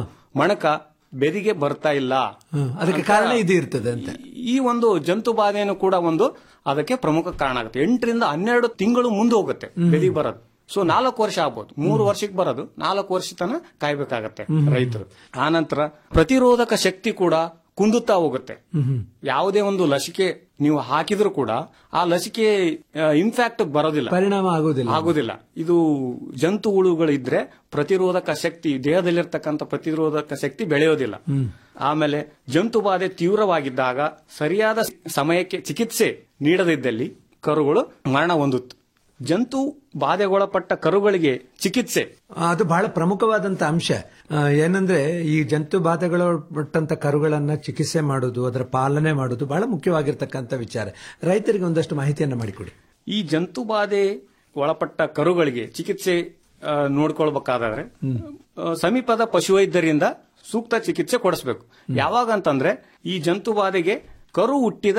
Speaker 12: ಮಣಕ ಬೆದಿಗೆ ಬರ್ತಾ ಇಲ್ಲ
Speaker 11: ಹ್ಮ್. ಅದಕ್ಕೆ ಕಾರಣ ಇದು ಇರ್ತದೆ ಅಂತ
Speaker 12: ಈ ಒಂದು ಜಂತು ಬಾಧೆಯನ್ನು ಕೂಡ ಒಂದು ಅದಕ್ಕೆ ಪ್ರಮುಖ ಕಾರಣ ಆಗುತ್ತೆ ಎಂಟರಿಂದ ಹನ್ನೆರಡು ತಿಂಗಳು ಮುಂದೆ ಹೋಗುತ್ತೆ ಬೆದಿಗೆ ಬರೋದು ಸೊ ನಾಲ್ಕು ವರ್ಷ ಆಗ್ಬೋದು ಮೂರು ವರ್ಷಕ್ಕೆ ಬರೋದು ನಾಲ್ಕು ವರ್ಷ ತನ ಕಾಯ್ಬೇಕಾಗತ್ತೆ ರೈತರು ಆನಂತರ ಪ್ರತಿರೋಧಕ ಶಕ್ತಿ ಕೂಡ ಕುಂದುತ್ತಾ ಹೋಗುತ್ತೆ ಯಾವುದೇ ಒಂದು ಲಸಿಕೆ ನೀವು ಹಾಕಿದ್ರು ಕೂಡ ಆ ಲಸಿಕೆ ಇನ್ಫ್ಯಾಕ್ಟ್ ಬರೋದಿಲ್ಲ
Speaker 11: ಪರಿಣಾಮ ಆಗುದಿಲ್ಲ
Speaker 12: ಆಗುದಿಲ್ಲ ಇದು ಜಂತು ಹುಳುಗಳಿದ್ರೆ ಪ್ರತಿರೋಧಕ ಶಕ್ತಿ ದೇಹದಲ್ಲಿರ್ತಕ್ಕಂಥ ಪ್ರತಿರೋಧಕ ಶಕ್ತಿ ಬೆಳೆಯೋದಿಲ್ಲ ಆಮೇಲೆ ಜಂತು ಬಾಧೆ ತೀವ್ರವಾಗಿದ್ದಾಗ ಸರಿಯಾದ ಸಮಯಕ್ಕೆ ಚಿಕಿತ್ಸೆ ನೀಡದಿದ್ದಲ್ಲಿ ಕರುಗಳು ಮರಣ ಹೊಂದುತ್ತೆ ಜಂತು ಬಾಧೆಗೊಳಪಟ್ಟ ಕರುಗಳಿಗೆ ಚಿಕಿತ್ಸೆ
Speaker 11: ಅದು ಬಹಳ ಪ್ರಮುಖವಾದಂತ ಅಂಶ ಆ, ಏನಂದ್ರೆ ಈ ಜಂತು ಬಾಧೆಗಳೊಟ್ಟಂತ ಕರುಗಳನ್ನ ಚಿಕಿತ್ಸೆ ಮಾಡೋದು ಅದರ ಪಾಲನೆ ಮಾಡೋದು ಬಹಳ ಮುಖ್ಯವಾಗಿರ್ತಕ್ಕಂಥ ವಿಚಾರ ರೈತರಿಗೆ ಒಂದಷ್ಟು ಮಾಹಿತಿಯನ್ನ ಮಾಡಿಕೊಡಿ
Speaker 12: ಈ ಜಂತು ಬಾಧೆ ಒಳಪಟ್ಟ ಕರುಗಳಿಗೆ ಚಿಕಿತ್ಸೆ ಆ, ನೋಡ್ಕೊಳ್ಬೇಕಾದ್ರೆ ಆ, ಸಮೀಪದ ಪಶುವೈದ್ಯರಿಂದ ಸೂಕ್ತ ಚಿಕಿತ್ಸೆ ಕೊಡಿಸ್ಬೇಕು ಯಾವಾಗ ಅಂತಂದ್ರೆ ಈ ಜಂತು ಬಾಧೆಗೆ ಕರು ಹುಟ್ಟಿದ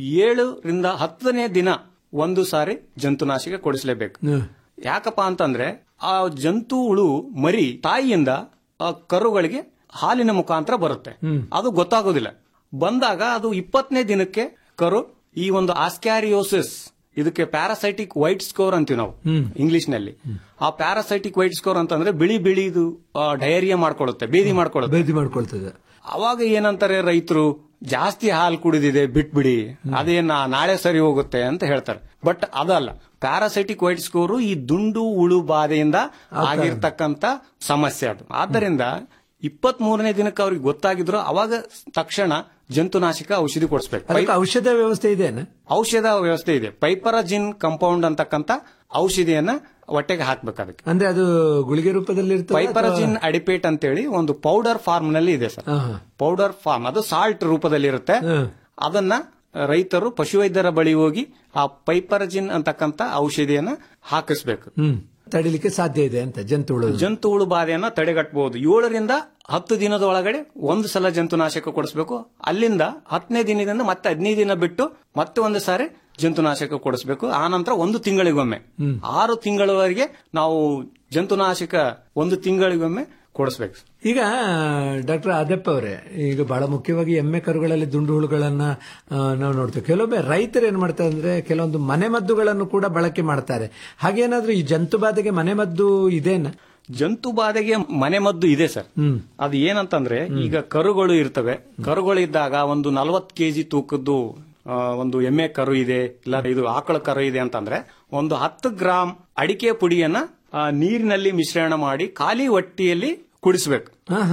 Speaker 12: ಏಳರಿಂದ ಹತ್ತನೇ ದಿನ ಒಂದು ಸಾರಿ ಜಂತುನಾಶಕ ಕೊಡಿಸಲೇಬೇಕು ಯಾಕಪ್ಪ ಅಂತಂದ್ರೆ ಆ ಜಂತು ಹುಳು ಮರಿ ತಾಯಿಯಿಂದ ಆ ಕರುಗಳಿಗೆ ಹಾಲಿನ ಮುಖಾಂತರ ಬರುತ್ತೆ ಅದು ಗೊತ್ತಾಗೋದಿಲ್ಲ ಬಂದಾಗ ಅದು ಇಪ್ಪತ್ತನೇ ದಿನಕ್ಕೆ ಕರು ಈ ಒಂದು ಆಸ್ಕ್ಯಾರಿಯೋಸಿಸ್ ಇದಕ್ಕೆ ಪ್ಯಾರಾಸೈಟಿಕ್ ವೈಟ್ ಸ್ಕೋರ್ ಅಂತೀವಿ ನಾವು ಇಂಗ್ಲಿಷ್ ನಲ್ಲಿ ಆ ಪ್ಯಾರಾಸೈಟಿಕ್ ವೈಟ್ ಸ್ಕೋರ್ ಅಂತಂದ್ರೆ ಬಿಳಿ ಬಿಳಿದು ಡಯರಿಯಾ ಮಾಡ್ಕೊಳ್ಳುತ್ತೆ ಬೇದಿ ಮಾಡ್ಕೊಳ್ಳುತ್ತೆ
Speaker 11: ಬೇದಿ ಮಾಡ್ಕೊಳ್ತದೆ
Speaker 12: ಅವಾಗ ಏನಂತಾರೆ ರೈತರು ಜಾಸ್ತಿ ಹಾಲು ಕುಡಿದಿದೆ ಬಿಟ್ಬಿಡಿ ಅದೇನ ನಾಳೆ ಸರಿ ಹೋಗುತ್ತೆ ಅಂತ ಹೇಳ್ತಾರೆ ಬಟ್ ಅದಲ್ಲ ಪ್ಯಾರಾಸೈಟಿಕ್ ವೈಟ್ ಸ್ಕೋರು ಈ ದುಂಡು ಹುಳು ಬಾಧೆಯಿಂದ ಆಗಿರ್ತಕ್ಕಂತ ಸಮಸ್ಯೆ ಅದು ಆದ್ದರಿಂದ ಇಪ್ಪತ್ತ್ ಮೂರನೇ ದಿನಕ್ಕೆ ಅವ್ರಿಗೆ ಗೊತ್ತಾಗಿದ್ರು ಅವಾಗ ತಕ್ಷಣ ಜಂತುನಾಶಕ ಔಷಧಿ ಕೊಡಿಸ್ಬೇಕು
Speaker 11: ಅದಕ್ಕೆ ಔಷಧ ವ್ಯವಸ್ಥೆ ಇದೆಯಾ
Speaker 12: ಔಷಧ ವ್ಯವಸ್ಥೆ ಇದೆ ಪೈಪರಜಿನ್ ಕಂಪೌಂಡ್ ಅಂತಕ್ಕಂತ ಔಷಧಿಯನ್ನ ಹೊಟ್ಟೆಗೆ ಹಾಕ್ಬೇಕು ಅದಕ್ಕೆ
Speaker 11: ಅಂದ್ರೆ ಅದು ಗುಳಿಗೆ ರೂಪದಲ್ಲಿ ಇರ್ತದೆ
Speaker 12: ಪೈಪರಜಿನ್ ಅಡಿಪೇಟ್ ಅಂತೇಳಿ ಒಂದು ಪೌಡರ್ ಫಾರ್ಮ್ ನಲ್ಲಿ ಇದೆ ಸರ್ ಪೌಡರ್ ಫಾರ್ಮ್ ಅದು ಸಾಲ್ಟ್ ರೂಪದಲ್ಲಿ ಇರುತ್ತೆ ಅದನ್ನ ರೈತರು ಪಶುವೈದ್ಯರ ಬಳಿ ಹೋಗಿ ಆ ಪೈಪರಜಿನ್ ಅಂತಕ್ಕಂತ ಔಷಧಿಯನ್ನ ಹಾಕಿಸ್ಬೇಕು
Speaker 11: ಹ್ಮ್ ತಡಿಲಿಕ್ಕೆ ಸಾಧ್ಯ ಇದೆ ಅಂತ ಜಂತು ಹುಳು
Speaker 12: ಜಂತು ಹುಳು ಬಾಧೆಯನ್ನ ತಡೆಗಟ್ಟಬಹುದು ಏಳರಿಂದ ಹತ್ತು ದಿನದ ಒಳಗಡೆ ಒಂದು ಸಲ ಜಂತುನಾಶಕ ಕೊಡಿಸ್ಬೇಕು ಅಲ್ಲಿಂದ ಹತ್ತನೇ ದಿನದಿಂದ ಮತ್ತೆ ಹದಿನೈದು ದಿನ ಬಿಟ್ಟು ಮತ್ತೆ ಒಂದು ಸಾರಿ ಜಂತುನಾಶಕ ಕೊಡಿಸ್ಬೇಕು ಆ ನಂತರ ಒಂದು ತಿಂಗಳಿಗೊಮ್ಮೆ ಆರು ತಿಂಗಳವರೆಗೆ ನಾವು ಜಂತುನಾಶಕ ಒಂದು ತಿಂಗಳಿಗೊಮ್ಮೆ ಕೊಡಿಸ್ಬೇಕು
Speaker 11: ಈಗ ಡಾಕ್ಟರ್ ಆದಪ್ಪ ಅವರೇ ಈಗ ಬಹಳ ಮುಖ್ಯವಾಗಿ ಎಮ್ಮೆ ಕರುಗಳಲ್ಲಿ ದುಂಡು ಹುಳುಗಳನ್ನ ಆ, ನಾವು ನೋಡ್ತೇವೆ ಕೆಲವೊಮ್ಮೆ ರೈತರು ಏನ್ ಮಾಡ್ತಾರೆ ಅಂದ್ರೆ ಕೆಲವೊಂದು ಮನೆಮದ್ದುಗಳನ್ನು ಕೂಡ ಬಳಕೆ ಮಾಡ್ತಾರೆ ಹಾಗೇನಾದ್ರೂ ಈ ಜಂತು ಬಾಧೆಗೆ ಮನೆಮದ್ದು ಇದೇನಾ
Speaker 12: ಜಂತು ಬಾಧೆಗೆ ಮನೆಮದ್ದು ಇದೆ ಸರ್ ಅದು ಏನಂತಂದ್ರೆ ಈಗ ಕರುಗಳು ಇರ್ತವೆ ಕರುಗಳು ಇದ್ದಾಗ ಒಂದು ನಲವತ್ತು ಕೆಜಿ ತೂಕದ್ದು ಆ, ಒಂದು ಎಮ್ಮೆ ಕರು ಇದೆ ಇಲ್ಲ ಇದು ಆಕಳ ಕರು ಇದೆ ಅಂತಂದ್ರೆ ಒಂದು ಹತ್ತು ಗ್ರಾಮ್ ಅಡಿಕೆ ಪುಡಿಯನ್ನ ಆ, ನೀರಿನಲ್ಲಿ ಮಿಶ್ರಣ ಮಾಡಿ ಖಾಲಿ ಹೊಟ್ಟಿಯಲ್ಲಿ ಕುಡಿಸ್ಬೇಕು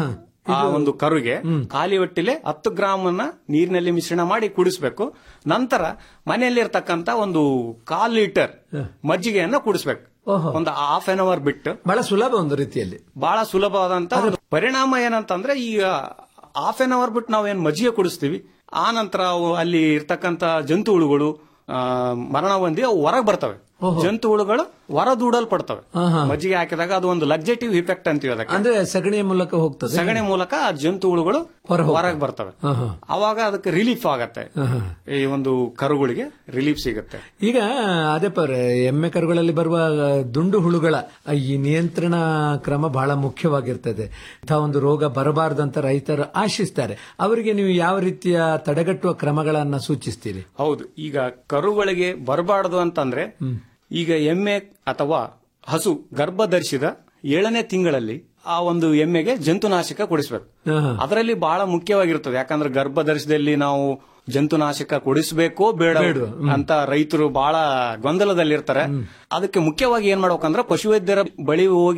Speaker 12: ಆ ಒಂದು ಕರುಗೆ ಖಾಲಿ ಹೊಟ್ಟಿಲೆ ಹತ್ತು ಗ್ರಾಮ್ ಅನ್ನ ನೀರಿನಲ್ಲಿ ಮಿಶ್ರಣ ಮಾಡಿ ಕುಡಿಸ್ಬೇಕು ನಂತರ ಮನೆಯಲ್ಲಿ ಇರ್ತಕ್ಕಂತ ಒಂದು ಕಾಲ್ ಲೀಟರ್ ಮಜ್ಜಿಗೆಯನ್ನ ಕುಡಿಸ್ಬೇಕು ಒಂದು ಹಾಫ್ ಅನ್ ಅವರ್ ಬಿಟ್ಟು
Speaker 11: ಬಹಳ ಸುಲಭ ಒಂದು ರೀತಿಯಲ್ಲಿ
Speaker 12: ಬಹಳ ಸುಲಭವಾದಂತ ಒಂದು ಪರಿಣಾಮ ಏನಂತಂದ್ರೆ ಈಗ ಹಾಫ್ ಅನ್ ಅವರ್ ಬಿಟ್ಟು ನಾವೇನ್ ಮಜ್ಜಿಗೆ ಕುಡಿಸ್ತೀವಿ ಆ ನಂತರ ಅವು ಅಲ್ಲಿ ಇರ್ತಕ್ಕಂತ ಜಂತು ಹುಳುಗಳು ಆ, ಮರಣ ಹೊಂದಿ ಅವು ಹೊರಗೆ ಬರ್ತವೆ ಜಂತು ಹುಳುಗಳು ಹೊರ ದೂಡಲ್ಪಡ್ತವೆ ಮಜ್ಜಿಗೆ ಹಾಕಿದಾಗ ಅದು ಒಂದು ಲಗ್ಜೆಟಿವ್ ಇಫೆಕ್ಟ್ ಅಂತೀವಿ ಅದಕ್ಕೆ
Speaker 11: ಅಂದ್ರೆ ಸಗಣಿಯ ಮೂಲಕ ಹೋಗ್ತದೆ
Speaker 12: ಸಗಣಿ ಮೂಲಕ ಆ ಜಂತು ಹುಳುಗಳು ಹೊರಗೆ ಬರ್ತವೆ ಅವಾಗ ಅದಕ್ಕೆ ರಿಲೀಫ್ ಆಗತ್ತೆ ಈ ಒಂದು ಕರುಗಳಿಗೆ ರಿಲೀಫ್ ಸಿಗುತ್ತೆ
Speaker 11: ಈಗ ಅದೇಪ್ಪ ಅವ್ರೆ, ಎಮ್ಮೆ ಕರುಗಳಲ್ಲಿ ಬರುವ ದುಂಡು ಹುಳುಗಳ ಈ ನಿಯಂತ್ರಣ ಕ್ರಮ ಬಹಳ ಮುಖ್ಯವಾಗಿರ್ತದೆ ಇಂಥ ಒಂದು ರೋಗ ಬರಬಾರದಂತ ರೈತರು ಆಶಿಸ್ತಾರೆ ಅವರಿಗೆ ನೀವು ಯಾವ ರೀತಿಯ ತಡೆಗಟ್ಟುವ ಕ್ರಮಗಳನ್ನ ಸೂಚಿಸ್ತೀರಿ
Speaker 12: ಹೌದು ಈಗ ಕರುಗಳಿಗೆ ಬರಬಾರದು ಅಂತಂದ್ರೆ ಈಗ ಎಮ್ಮೆ ಅಥವಾ ಹಸು ಗರ್ಭ ಧರಿಸಿದ ಏಳನೇ ತಿಂಗಳಲ್ಲಿ ಆ ಒಂದು ಎಮ್ಮೆಗೆ ಜಂತುನಾಶಕ ಕೊಡಿಸ್ಬೇಕು ಅದರಲ್ಲಿ ಬಹಳ ಮುಖ್ಯವಾಗಿರ್ತದೆ ಯಾಕಂದ್ರೆ ಗರ್ಭ ಧರಿಸಿದಲ್ಲಿ ನಾವು ಜಂತುನಾಶಕ ಕೊಡಿಸಬೇಕೋ ಬೇಡ ಅಂತ ರೈತರು ಬಹಳ ಗೊಂದಲದಲ್ಲಿರ್ತಾರೆ ಅದಕ್ಕೆ ಮುಖ್ಯವಾಗಿ ಏನ್ ಮಾಡ್ಬೇಕಂದ್ರೆ ಪಶುವೈದ್ಯರ ಬಳಿ ಹೋಗಿನೇ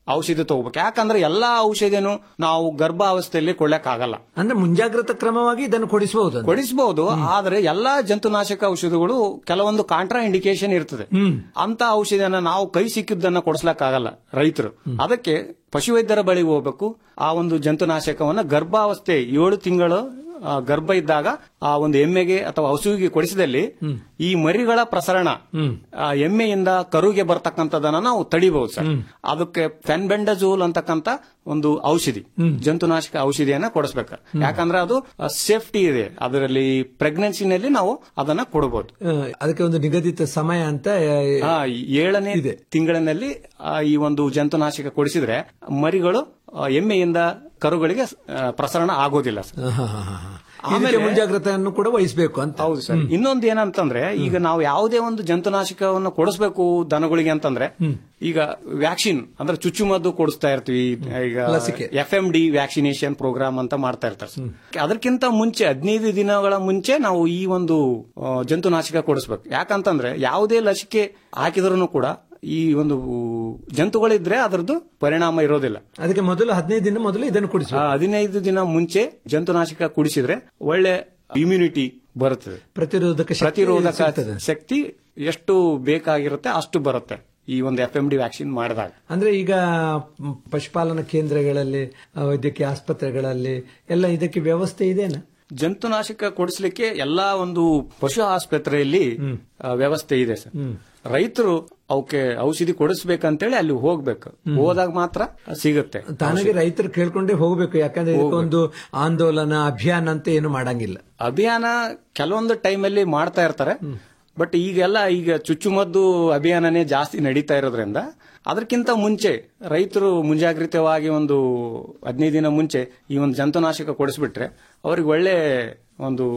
Speaker 12: ಔಷಧಿ ತಗೋಬೇಕು ಯಾಕಂದ್ರೆ ಎಲ್ಲಾ ಔಷಧಿನೂ ನಾವು ಗರ್ಭಾವಸ್ಥೆಯಲ್ಲಿ ಕೊಡ್ಲಿಕ್ಕಾಗಲ್ಲ
Speaker 11: ಅಂದ್ರೆ ಮುಂಜಾಗ್ರತಾ ಕ್ರಮವಾಗಿ ಇದನ್ನು ಕೊಡಿಸಬಹುದು
Speaker 12: ಕೊಡಿಸಬಹುದು ಆದ್ರೆ ಎಲ್ಲಾ ಜಂತುನಾಶಕ ಔಷಧಿಗಳು ಕೆಲವೊಂದು ಕಾಂಟ್ರಾ ಇಂಡಿಕೇಶನ್ ಇರ್ತದೆ ಅಂತ ಔಷಧಿಯನ್ನ ನಾವು ಕೈ ಸಿಕ್ಕಿದ್ದನ್ನ ಕೊಡಿಸ್ಲಕ್ಕಾಗಲ್ಲ ರೈತರು ಅದಕ್ಕೆ ಪಶುವೈದ್ಯರ ಬಳಿಗೆ ಹೋಗ್ಬೇಕು ಆ ಒಂದು ಜಂತುನಾಶಕವನ್ನ ಗರ್ಭಾವಸ್ಥೆ ಏಳು ತಿಂಗಳು ಆ, ಗರ್ಭ ಇದ್ದಾಗ ಆ ಒಂದು ಎಮ್ಮೆಗೆ ಅಥವಾ ಹಸುವಿಗೆ ಕೊಡಿಸಿದಲ್ಲಿ ಈ ಮರಿಗಳ ಪ್ರಸರಣ ಆ ಎಮ್ಮೆಯಿಂದ ಕರುಗೆ ಬರ್ತಕ್ಕಂಥದನ್ನ ನಾವು ತಡಿಬಹುದು ಸರ್ ಅದಕ್ಕೆ ಫೆನ್ಬೆಂಡಜೋಲ್ ಅಂತಕ್ಕಂಥ ಒಂದು ಔಷಧಿ ಜಂತುನಾಶಕ ಔಷಧಿಯನ್ನ ಕೊಡಿಸ್ಬೇಕು ಯಾಕಂದ್ರೆ ಅದು ಸೇಫ್ಟಿ ಇದೆ ಅದರಲ್ಲಿ ಪ್ರೆಗ್ನೆನ್ಸಿನಲ್ಲಿ ನಾವು ಅದನ್ನ ಕೊಡಬಹುದು
Speaker 11: ಆ, ಅದಕ್ಕೆ ಒಂದು ನಿಗದಿತ ಸಮಯ ಅಂತ ಆ,
Speaker 12: ಆ, ಏಳನೇ ತಿಂಗಳಿನಲ್ಲಿ ಆ, ಈ ಒಂದು ಜಂತುನಾಶಕ ಕೊಡಿಸಿದ್ರೆ ಮರಿಗಳು ಆ, ಎಮ್ಮೆಯಿಂದ ಕರುಗಳಿಗೆ ಆ, ಪ್ರಸರಣ ಆಗೋದಿಲ್ಲ ಸರ್
Speaker 11: ಹಾ, ಹಾ, ಹಾ, ಹಾ. ಇದಕ್ಕೆ ಮುಂಜಾಗ್ರತೆಯನ್ನು ಕೂಡ ವಹಿಸಬೇಕು ಅಂತ
Speaker 12: ಹೌದು ಸರ್ ಇನ್ನೊಂದು ಏನಂತಂದ್ರೆ ಈಗ ನಾವು ಯಾವುದೇ ಒಂದು ಜಂತುನಾಶಕವನ್ನು ಕೊಡಿಸ್ಬೇಕು ದನಗಳಿಗೆ ಅಂತಂದ್ರೆ ಈಗ ವ್ಯಾಕ್ಸಿನ್ ಅಂದ್ರೆ ಚುಚ್ಚುಮದ್ದು ಕೊಡಿಸ್ತಾ ಇರ್ತೀವಿ ಈಗ
Speaker 11: ಲಸಿಕೆ.
Speaker 12: F M D vaccination programme ಅಂತ ಮಾಡ್ತಾ ಇರ್ತಾರೆ ಸರ್. ಅದಕ್ಕಿಂತ ಮುಂಚೆ ಹದಿನೈದು ದಿನಗಳ ಮುಂಚೆ ನಾವು ಈ ಒಂದು ಆ, ಜಂತುನಾಶಕ ಕೊಡಿಸ್ಬೇಕು ಯಾಕಂತಂದ್ರೆ ಯಾವುದೇ ಲಸಿಕೆ ಹಾಕಿದ್ರು ಕೂಡ ಈ ಒಂದು ಜಂತುಗಳಿದ್ರೆ ಅದರದ್ದು ಪರಿಣಾಮ ಇರೋದಿಲ್ಲ
Speaker 11: ಅದಕ್ಕೆ ಮೊದಲು ಹದಿನೈದು ದಿನ ಮೊದಲು ಇದನ್ನು ಕೊಡಿಸಬೇಕು
Speaker 12: ಆ, ಹದಿನೈದು ದಿನ ಮುಂಚೆ ಜಂತುನಾಶಕ ಕುಡಿಸಿದ್ರೆ ಒಳ್ಳೆ ಇಮ್ಯುನಿಟಿ ಬರುತ್ತದೆ
Speaker 11: ಪ್ರತಿರೋಧಕ ಶಕ್ತಿ
Speaker 12: ಪ್ರತಿರೋಧಕ
Speaker 11: ಸಿಗ್ತದೆ.
Speaker 12: ಶಕ್ತಿ ಎಷ್ಟು ಬೇಕಾಗಿರುತ್ತೆ ಅಷ್ಟು ಬರುತ್ತೆ ಈ ಒಂದು ಎಫ್ ಎಂ ಡಿ ವ್ಯಾಕ್ಸಿನ್ ಮಾಡಿದಾಗ
Speaker 11: ಅಂದ್ರೆ ಈಗ ಮ್, ಪಶುಪಾಲನಾ ಕೇಂದ್ರಗಳಲ್ಲಿ ಆ, ವೈದ್ಯಕೀಯ ಆಸ್ಪತ್ರೆಗಳಲ್ಲಿ ಎಲ್ಲ ಇದಕ್ಕೆ ವ್ಯವಸ್ಥೆ ಇದೆನಾ
Speaker 12: ಜಂತುನಾಶಕ ಕೊಡಿಸ್ಲಿಕ್ಕೆ ಎಲ್ಲಾ ಒಂದು ಪಶು ಆಸ್ಪತ್ರೆಯಲ್ಲಿ ಆ, ವ್ಯವಸ್ಥೆ ಇದೆ ಸರ್ ರೈತರು ಅವಕ್ಕೆ ಔಷಧಿ ಕೊಡಿಸ್ಬೇಕಂತೇಳಿ ಅಲ್ಲಿ ಹೋಗ್ಬೇಕು ಹೋದಾಗ ಮಾತ್ರ ಸಿಗುತ್ತೆ
Speaker 11: ತಾನಾಗಿ ರೈತರು ಕೇಳ್ಕೊಂಡೇ ಹೋಗ್ಬೇಕು ಯಾಕಂದ್ರೆ ಇದಕ್ಕೊಂದು ಆಂದೋಲನ ಅಭಿಯಾನ ಅಂತ ಏನು ಮಾಡಂಗಿಲ್ಲ
Speaker 12: ಅಭಿಯಾನ ಕೆಲವೊಂದು ಟೈಮಲ್ಲಿ ಮಾಡ್ತಾ ಇರ್ತಾರೆ ಬಟ್ ಈಗೆಲ್ಲ ಈಗ ಚುಚ್ಚುಮದ್ದು ಅಭಿಯಾನನೇ ಜಾಸ್ತಿ ನಡೀತಾ ಇರೋದ್ರಿಂದ ಅದಕ್ಕಿಂತ ಮುಂಚೆ ರೈತರು ಮುಂಜಾಗ್ರತವಾಗಿ ಒಂದು ಹದಿನೈದು ದಿನ ಮುಂಚೆ ಈ ಒಂದು ಜಂತುನಾಶಕ ಕೊಡಿಸ್ಬಿಟ್ರೆ ಅವ್ರಿಗೆ ಒಳ್ಳೆ ಒಂದು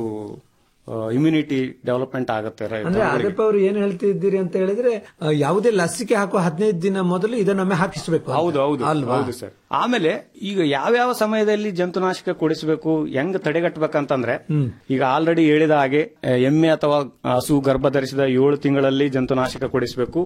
Speaker 12: ಇಮ್ಯುನಿಟಿ ಡೆವಲಪ್ಮೆಂಟ್ ಆಗುತ್ತೆ ರೈ-
Speaker 11: ಅಂದ್ರೆ
Speaker 12: ದನಗಳಿಗೆ.
Speaker 11: ಆದಪ್ಪ ಅವರು ಏನ್ ಹೇಳ್ತಿದ್ದೀರಿ ಅಂತ ಹೇಳಿದ್ರೆ ಆ, ಯಾವುದೇ ಲಸಿಕೆ ಹಾಕುವ ಹದಿನೈದು ದಿನ ಮೊದಲು ಇದನ್ನೊಮ್ಮೆ ಹಾಕಿಸಬೇಕು ಅಂತ.
Speaker 12: ಹೌದು ಹೌದು
Speaker 11: ಅಲ್ವಾ
Speaker 12: ಹೌದು ಸರ್ ಆಮೇಲೆ ಈಗ ಯಾವ್ಯಾವ ಸಮಯದಲ್ಲಿ ಜಂತುನಾಶಕ ಕೊಡಿಸಬೇಕು ಹೆಂಗ್ ತಡೆಗಟ್ಟಬೇಕಂತಂದ್ರೆ ಈಗ ಆಲ್ರೆಡಿ ಹೇಳಿದ ಹಾಗೆ ಆ, ಎಮ್ಮೆ ಅಥವಾ ಹಸು ಗರ್ಭ ಧರಿಸಿದ ಏಳು ತಿಂಗಳಲ್ಲಿ ಜಂತುನಾಶಕ ಕೊಡಿಸಬೇಕು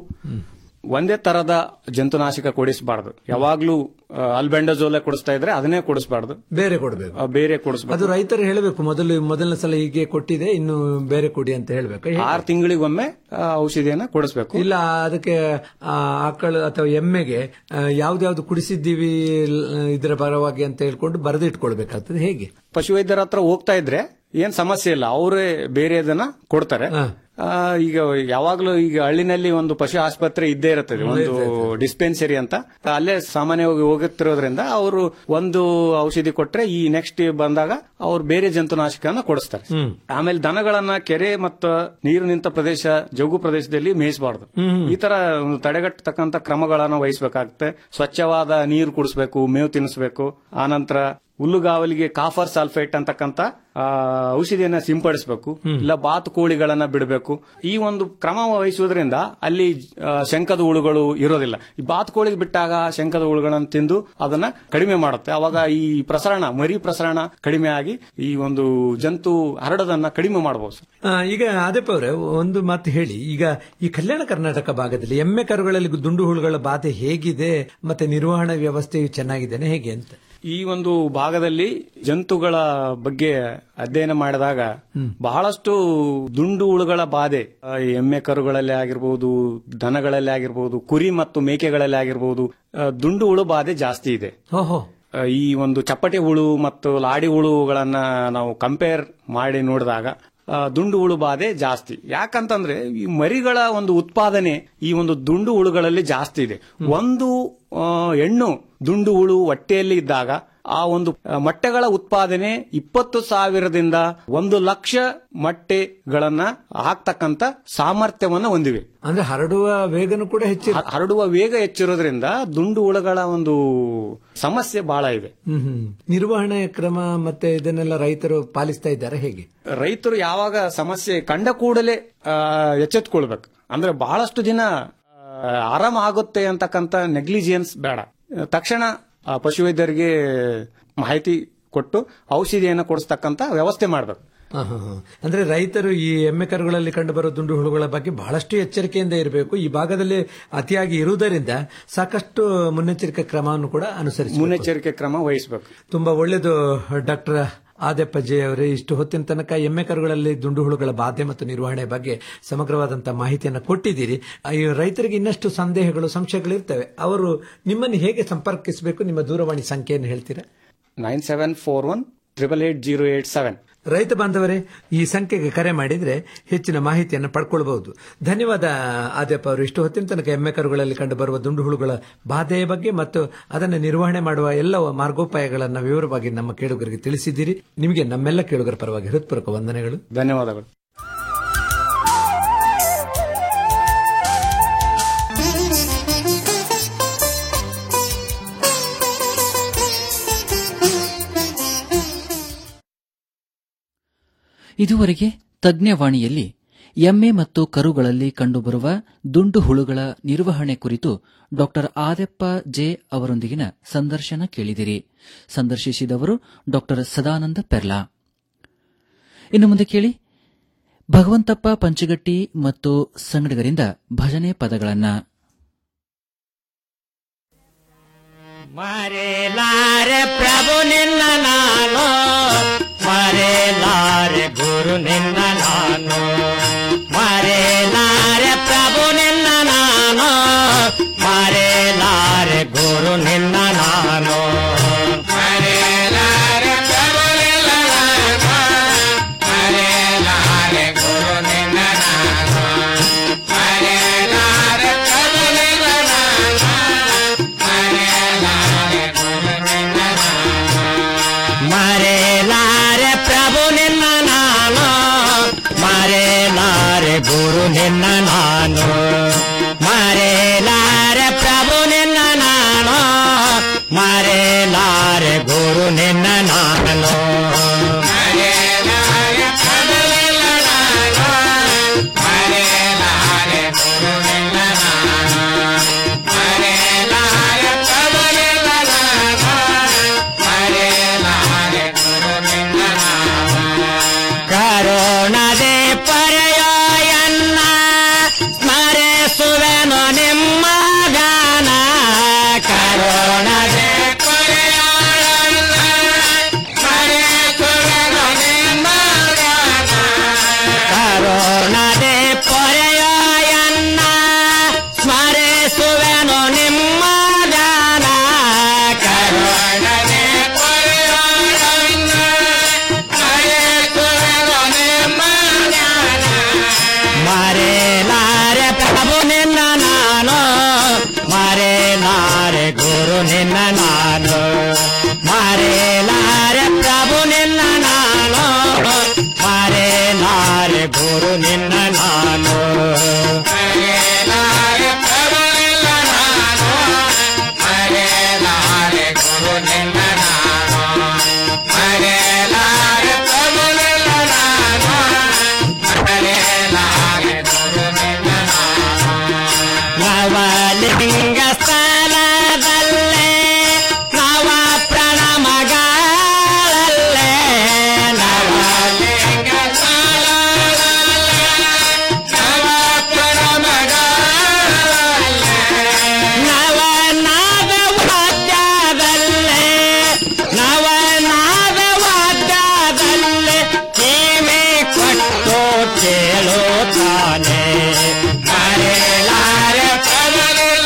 Speaker 12: ಒಂದೇ ತರದ ಜಂತುನಾಶಕ ಕೊಡಿಸಬಾರ್ದು ಯಾವಾಗ್ಲೂ ಅಲ್ಬೆಂಡಜೋಲೆ ಕೊಡಿಸ್ತಾ ಇದ್ರೆ ಅದನ್ನೇ ಕೊಡಿಸಬಾರ್ದು
Speaker 11: ಬೇರೆ ಕೊಡಬೇಕು
Speaker 12: ಬೇರೆ ಕೊಡಿಸ್ಬೇಕು
Speaker 11: ಅದು ರೈತರು ಹೇಳಬೇಕು ಮೊದಲು ಮೊದಲನೇ ಸಲ ಹೀಗೆ ಕೊಟ್ಟಿದೆ ಇನ್ನು ಬೇರೆ ಕೊಡಿ ಅಂತ ಹೇಳ್ಬೇಕು
Speaker 12: ಆರು ತಿಂಗಳಿಗೊಮ್ಮೆ ಆ, ಔಷಧಿಯನ್ನ ಕೊಡಿಸ್ಬೇಕು
Speaker 11: ಇಲ್ಲ ಅದಕ್ಕೆ ಆ, ಆಕಳು ಅಥವಾ ಎಮ್ಮೆಗೆ ಆ, ಯಾವ್ದ್ಯಾವ್ದು ಕುಡಿಸಿದ್ದೀವಿ ಲ್- ಇದರ ಪರವಾಗಿ ಅಂತ ಹೇಳ್ಕೊಂಡು ಬರೆದಿಟ್ಕೊಳ್ಬೇಕಾಗ್ತದೆ ಹೇಗೆ
Speaker 12: ಪಶುವೈದ್ಯರ ಹತ್ರ ಹೋಗ್ತಾ ಇದ್ರೆ ಏನ್ ಸಮಸ್ಯೆ ಇಲ್ಲ ಅವರೇ ಬೇರೆದನ್ನ ಕೊಡ್ತಾರೆ ಆ, ಈಗ ಯಾವಾಗ್ಲೂ ಈಗ ಹಳ್ಳಿನಲ್ಲಿ ಒಂದು ಪಶು ಆಸ್ಪತ್ರೆ ಇದ್ದೇ ಇರುತ್ತದೆ ಒಂದು ಡಿಸ್ಪೆನ್ಸರಿ ಅಂತ ಅಲ್ಲೇ ಸಾಮಾನ್ಯವಾಗಿ ಹೋಗುತ್ತಿರೋದ್ರಿಂದ ಅವರು ಒಂದು ಔಷಧಿ ಕೊಟ್ರೆ ಈ ನೆಕ್ಸ್ಟ್ ಬಂದಾಗ ಅವ್ರು ಬೇರೆ ಜಂತುನಾಶಕನ ಕೊಡಿಸ್ತಾರೆ ಆಮೇಲೆ ದನಗಳನ್ನ ಕೆರೆ ಮತ್ತು ನೀರು ನಿಂತ ಪ್ರದೇಶ ಜೌಗು ಪ್ರದೇಶದಲ್ಲಿ ಮೇಯಿಸಬಾರ್ದು ಈ ತರ ಒಂದು ತಡೆಗಟ್ಟತಕ್ಕಂತ ಕ್ರಮಗಳನ್ನ ವಹಿಸಬೇಕಾಗುತ್ತೆ ಸ್ವಚ್ಛವಾದ ನೀರು ಕುಡಿಸ್ಬೇಕು ಮೇವು ತಿನ್ನಿಸ್ಬೇಕು ಆನಂತರ ಹುಲ್ಲುಗಾವಲಿಗೆ ಕಾಫರ್ ಸಲ್ಫೇಟ್ ಅಂತಕ್ಕಂತ ಆ, ಔಷಧಿಯನ್ನ ಸಿಂಪಡಿಸಬೇಕು ಇಲ್ಲ ಬಾತು ಕೋಳಿಗಳನ್ನ ಬಿಡಬೇಕು ಈ ಒಂದು ಕ್ರಮ ವಹಿಸುವುದರಿಂದ ಅಲ್ಲಿ ಆ, ಶಂಕದ ಹುಳುಗಳು ಇರೋದಿಲ್ಲ ಈ ಬಾತು ಕೋಳಿಗೆ ಬಿಟ್ಟಾಗ ಶಂಕದ ಹುಳುಗಳನ್ನು ತಿಂದು ಅದನ್ನ ಕಡಿಮೆ ಮಾಡುತ್ತೆ ಅವಾಗ ಈ ಪ್ರಸರಣ ಮರಿ ಪ್ರಸರಣ ಕಡಿಮೆ ಆಗಿ ಈ ಒಂದು ಜಂತು ಹರಡೋದನ್ನ ಕಡಿಮೆ ಮಾಡಬಹುದು
Speaker 11: ಆ, ಈಗ ಆದಪ್ಪ ಅವರೇ ಒಂದು ಮಾತು ಹೇಳಿ ಈಗ ಈ ಕಲ್ಯಾಣ ಕರ್ನಾಟಕ ಭಾಗದಲ್ಲಿ ಎಮ್ಮೆ ಕರುಗಳಲ್ಲಿ ದುಂಡು ಹುಳುಗಳ ಬಾಧೆ ಹೇಗಿದೆ ಮತ್ತೆ ನಿರ್ವಹಣಾ ವ್ಯವಸ್ಥೆಯು ಚೆನ್ನಾಗಿದ್ದೇನೆ ಹೇಗೆ ಅಂತ
Speaker 12: ಈ ಒಂದು ಭಾಗದಲ್ಲಿ ಜಂತುಗಳ ಬಗ್ಗೆ ಅಧ್ಯಯನ ಮಾಡಿದಾಗ ಬಹಳಷ್ಟು ದುಂಡು ಹುಳುಗಳ ಬಾಧೆ ಆ, ಈ ಎಮ್ಮೆ ಕರುಗಳಲ್ಲಿ ಆಗಿರ್ಬೋದು ದನಗಳಲ್ಲಿ ಆಗಿರ್ಬೋದು ಕುರಿ ಮತ್ತು ಮೇಕೆಗಳಲ್ಲಿ ಆಗಿರ್ಬೋದು ಆ, ದುಂಡು ಹುಳು ಬಾಧೆ ಜಾಸ್ತಿ ಇದೆ
Speaker 11: ಓಹೋ
Speaker 12: ಆ, ಈ ಒಂದು ಚಪ್ಪಟೆ ಹುಳು ಮತ್ತು ಲಾಡಿ ಹುಳುಗಳನ್ನ ನಾವು ಕಂಪೇರ್ ಮಾಡಿ ನೋಡಿದಾಗ ಆ, ದುಂಡು ಹುಳು ಬಾಧೆ ಜಾಸ್ತಿ ಯಾಕಂತಂದ್ರೆ ಈ ಮರಿಗಳ ಒಂದು ಉತ್ಪಾದನೆ ಈ ಒಂದು ದುಂಡು ಹುಳುಗಳಲ್ಲಿ ಜಾಸ್ತಿ ಇದೆ ಒಂದು ಆ, ಹೆಣ್ಣು ದುಂಡು ಹುಳು ಹೊಟ್ಟೆಯಲ್ಲಿ ಇದ್ದಾಗ ಆ ಒಂದು ಆ, ಮೊಟ್ಟೆಗಳ ಉತ್ಪಾದನೆ ಇಪ್ಪತ್ತು ಸಾವಿರದಿಂದ ಒಂದು ಲಕ್ಷ ಮೊಟ್ಟೆಗಳನ್ನ ಹಾಕ್ತಕ್ಕಂತ ಸಾಮರ್ಥ್ಯವನ್ನ ಹೊಂದಿವೆ
Speaker 11: ಅಂದ್ರೆ ಹರಡುವ ವೇಗನೂ ಕೂಡ ಹೆಚ್ಚಿ
Speaker 12: ಹ- ಹರಡುವ ವೇಗ ಹೆಚ್ಚಿರೋದ್ರಿಂದ ದುಂಡು ಹುಳುಗಳ ಒಂದು ಸಮಸ್ಯೆ ಬಹಳ ಇದೆ
Speaker 11: ಹ್ಮ್ ಹ್ಮ್. ನಿರ್ವಹಣೆ ಕ್ರಮ ಮತ್ತೆ ಇದನ್ನೆಲ್ಲ ರೈತರು ಪಾಲಿಸ್ತಾ ಇದ್ದಾರೆ ಹೇಗೆ
Speaker 12: ರೈತರು ಯಾವಾಗ ಸಮಸ್ಯೆ ಕಂಡ ಕೂಡಲೇ ಆ, ಎಚ್ಚೆತ್ಕೊಳ್ಬೇಕು ಅಂದ್ರೆ ಬಹಳಷ್ಟು ದಿನ ಆ, ಆರಾಮ ಆಗುತ್ತೆ ಅಂತಕ್ಕಂತ ನೆಗ್ಲಿಜಿಯನ್ಸ್ ಬೇಡ ತಕ್ಷಣ ಆ, ಪಶುವೈದ್ಯರಿಗೆ ಮಾಹಿತಿ ಕೊಟ್ಟು ಔಷಧಿಯನ್ನು ಕೊಡಿಸ್ತಕ್ಕಂತ ವ್ಯವಸ್ಥೆ ಮಾಡಬೇಕು
Speaker 11: ಹ, ಹ, ಹ. ಅಂದ್ರೆ ರೈತರು ಈ ಎಮ್ಮೆ ಕರುಗಳಲ್ಲಿ ಕಂಡುಬರುವ ದುಂಡು ಹುಳುಗಳ ಬಗ್ಗೆ ಬಹಳಷ್ಟು ಎಚ್ಚರಿಕೆಯಿಂದ ಇರಬೇಕು ಈ ಭಾಗದಲ್ಲಿ ಅತಿಯಾಗಿ ಇರುವುದರಿಂದ ಸಾಕಷ್ಟು ಮುನ್ನೆಚ್ಚರಿಕೆ ಕ್ರಮವನ್ನು ಕೂಡ ಅನುಸರಿಸಿ
Speaker 12: ಮುನ್ನೆಚ್ಚರಿಕೆ ಕ್ರಮ ವಹಿಸಬೇಕು
Speaker 11: ತುಂಬಾ ಒಳ್ಳೆಯದು ಡಾಕ್ಟರ್ ಆದೆಪ್ಪಜ್ಜಿ ಅವರೇ ಇಷ್ಟು ಹೊತ್ತಿನ ತನಕ ಎಮ್ಮೆ ಕರುಗಳಲ್ಲಿ ದುಂಡು ಹುಳುಗಳ ಬಾಧೆ ಮತ್ತು ನಿರ್ವಹಣೆ ಬಗ್ಗೆ ಸಮಗ್ರವಾದಂತಹ ಮಾಹಿತಿಯನ್ನು ಕೊಟ್ಟಿದ್ದೀರಿ ಈ ರೈತರಿಗೆ ಇನ್ನಷ್ಟು ಸಂದೇಹಗಳು ಸಂಶಯಗಳು ಇರ್ತವೆ ಅವರು ನಿಮ್ಮನ್ನು ಹೇಗೆ ಸಂಪರ್ಕಿಸಬೇಕು ನಿಮ್ಮ ದೂರವಾಣಿ ಸಂಖ್ಯೆಯನ್ನು ಹೇಳ್ತೀರಾ
Speaker 12: nine seven four one triple eight zero eight seven
Speaker 11: ರೈತ ಬಾಂಧವರೇ ಈ ಸಂಖ್ಯೆಗೆ ಕರೆ ಮಾಡಿದ್ರೆ ಹೆಚ್ಚಿನ ಮಾಹಿತಿಯನ್ನು ಪಡ್ಕೊಳ್ಬಹುದು ಧನ್ಯವಾದ ಆದ್ಯಪ್ಪ ಅವರು ಇಷ್ಟು ಹೊತ್ತಿನ ತನಕ ಎಮ್ಮೆ ಕರುಗಳಲ್ಲಿ ಕಂಡು ಬರುವ ದುಂಡು ಹುಳುಗಳ ಬಾಧೆಯ ಬಗ್ಗೆ ಮತ್ತು ಅದನ್ನು ನಿರ್ವಹಣೆ ಮಾಡುವ ಎಲ್ಲ ಮಾರ್ಗೋಪಾಯಗಳನ್ನು ವಿವರವಾಗಿ ನಮ್ಮ ಕೇಳುಗರಿಗೆ ತಿಳಿಸಿದ್ದೀರಿ ನಿಮಗೆ ನಮ್ಮೆಲ್ಲ ಕೇಳುಗರ ಪರವಾಗಿ ಹೃತ್ಪೂರ್ವಕ ವಂದನೆಗಳು
Speaker 12: ಧನ್ಯವಾದಗಳು
Speaker 1: ಇದುವರೆಗೆ ತಜ್ಞವಾಣಿಯಲ್ಲಿ ಎಮ್ಮೆ ಮತ್ತು ಕರುಗಳಲ್ಲಿ ಕಂಡುಬರುವ ದುಂಡು ಹುಳುಗಳ ನಿರ್ವಹಣೆ ಕುರಿತು ಡಾಕ್ಟರ್ ಆದೆಪ್ಪ ಜೆ ಅವರೊಂದಿಗಿನ ಸಂದರ್ಶನ ಕೇಳಿದಿರಿ ಸಂದರ್ಶಿಸಿದವರು ಡಾಕ್ಟರ್ ಸದಾನಂದ ಪೆರ್ಲಾ ಇನ್ನು ಮುಂದೆ ಕೇಳಿ ಭಗವಂತಪ್ಪ ಪಂಚಗಟ್ಟಿ ಮತ್ತು ಸಂಗಡಿಗರಿಂದ ಭಜನೆ ಪದಗಳನ್ನ
Speaker 13: ಮರೆಲಾರೆ ಪ್ರಭು ನಿನ್ನ ನಾನು ಮರೆಲಾರೆ ಗುರು ನಿನ್ನ ನಾನು ಮರೆಲಾರೆ ಪ್ರಭು ನಿನ್ನ ನಾನು ಮರೆಲಾರೆ ಗುರು ನಿನ್ನ ನಾನು ಮರೆಲಾರೆ ಪ್ರಭು ನಿನ್ನ ನಾನು ಮರೆಲಾರೆ ಗುರು ನಿನ್ನ ನಾನು ಮರೆಲಾರೆ ಪ್ರಭು ನಿನ್ನ ಮರೆಲಾರೆ ಪ್ರಭು ನಿನ್ನ ನಾನು ಮರೆಲಾರೆ ಗುರು ನಿನ್ನ ನಾನು ಮರೆಲಾರೆ ಪ್ರಭು ನಿನ್ನ ನಾನು ಮರೆಲಾರೆ ಗುರು ನಿನ್ನ ನಾನು ಮರೆಲಾರೆ ಪ್ರಭು ನಿನ್ನ ನಾನು ಮರೆಲಾರೆ ಗುರು ನಿನ್ನ ನಾನು ಮರೆಲಾರೆ ಪ್ರಭು ನಿನ್ನ ನಾನು ಮರೆಲಾರೆ ಗುರು ನಿನ್ನ ಕರುಣದೆ ಪರ್ಯಾಯನ್ನ ಸ್ಮರಿಸುವೆನು ನಿಮ್ಮ ಗಾನ ಕರುಣದೆ ಪರ್ಯಾಯನ್ನ ಸ್ಮರಿಸುವೆನು ನಿಮ್ಮ ಗಾನ ಕರುಣದೆ ಪರ್ಯಾಯನ್ನ ಸ್ಮರಿಸುವೆನು ನಿಮ್ಮ ಗಾನ ಕರುಣದೆ ಪರ್ಯಾಯನ್ನ ಮರೆಲಾರೆ ಪ್ರಭು ನಿನ್ನ ನಾನು ಮರೆಲಾರೆ ಗುರು ನಿನ್ನ ನಾನು ಮರೆಲಾರೆ ಪ್ರಭು ನಿನ್ನ ನಾನು ಮರೆಲಾರೆ ಗುರು ನಿನ್ನ ನಾನು ಮರೆಲಾರೆ ಪ್ರಭು ನಿನ್ನ ನಾನು ಮರೆಲಾರೆ ಗುರು ನಿನ್ನ ನಾನು ಮರೆಲಾರೆ ಪ್ರಭು ನಿನ್ನ ನಾನು ಮರೆಲಾರೆ ಗುರು ನಿನ್ನ ನವಲಿಂಗ ಸ್ಥಾನದಲ್ಲೇ ನವ ಪ್ರಣಮಗಳಲ್ಲೇ ನವಲಿಂಗ ಸ್ಥಾನದಲ್ಲೇ ನವ ಪ್ರಣಮಗಳಲ್ಲೇ ನವನಾದ ವಾದ್ಯದಲ್ಲೇ ನವನಾದ ವಾದ್ಯದಲ್ಲೇ ಕಿವಿ ಕೊಟ್ಟು ಕೇಳುತ್ತಾನೆ ಮರೆಲಾರೆ ಪ್ರಭುನಿಲ್ಲ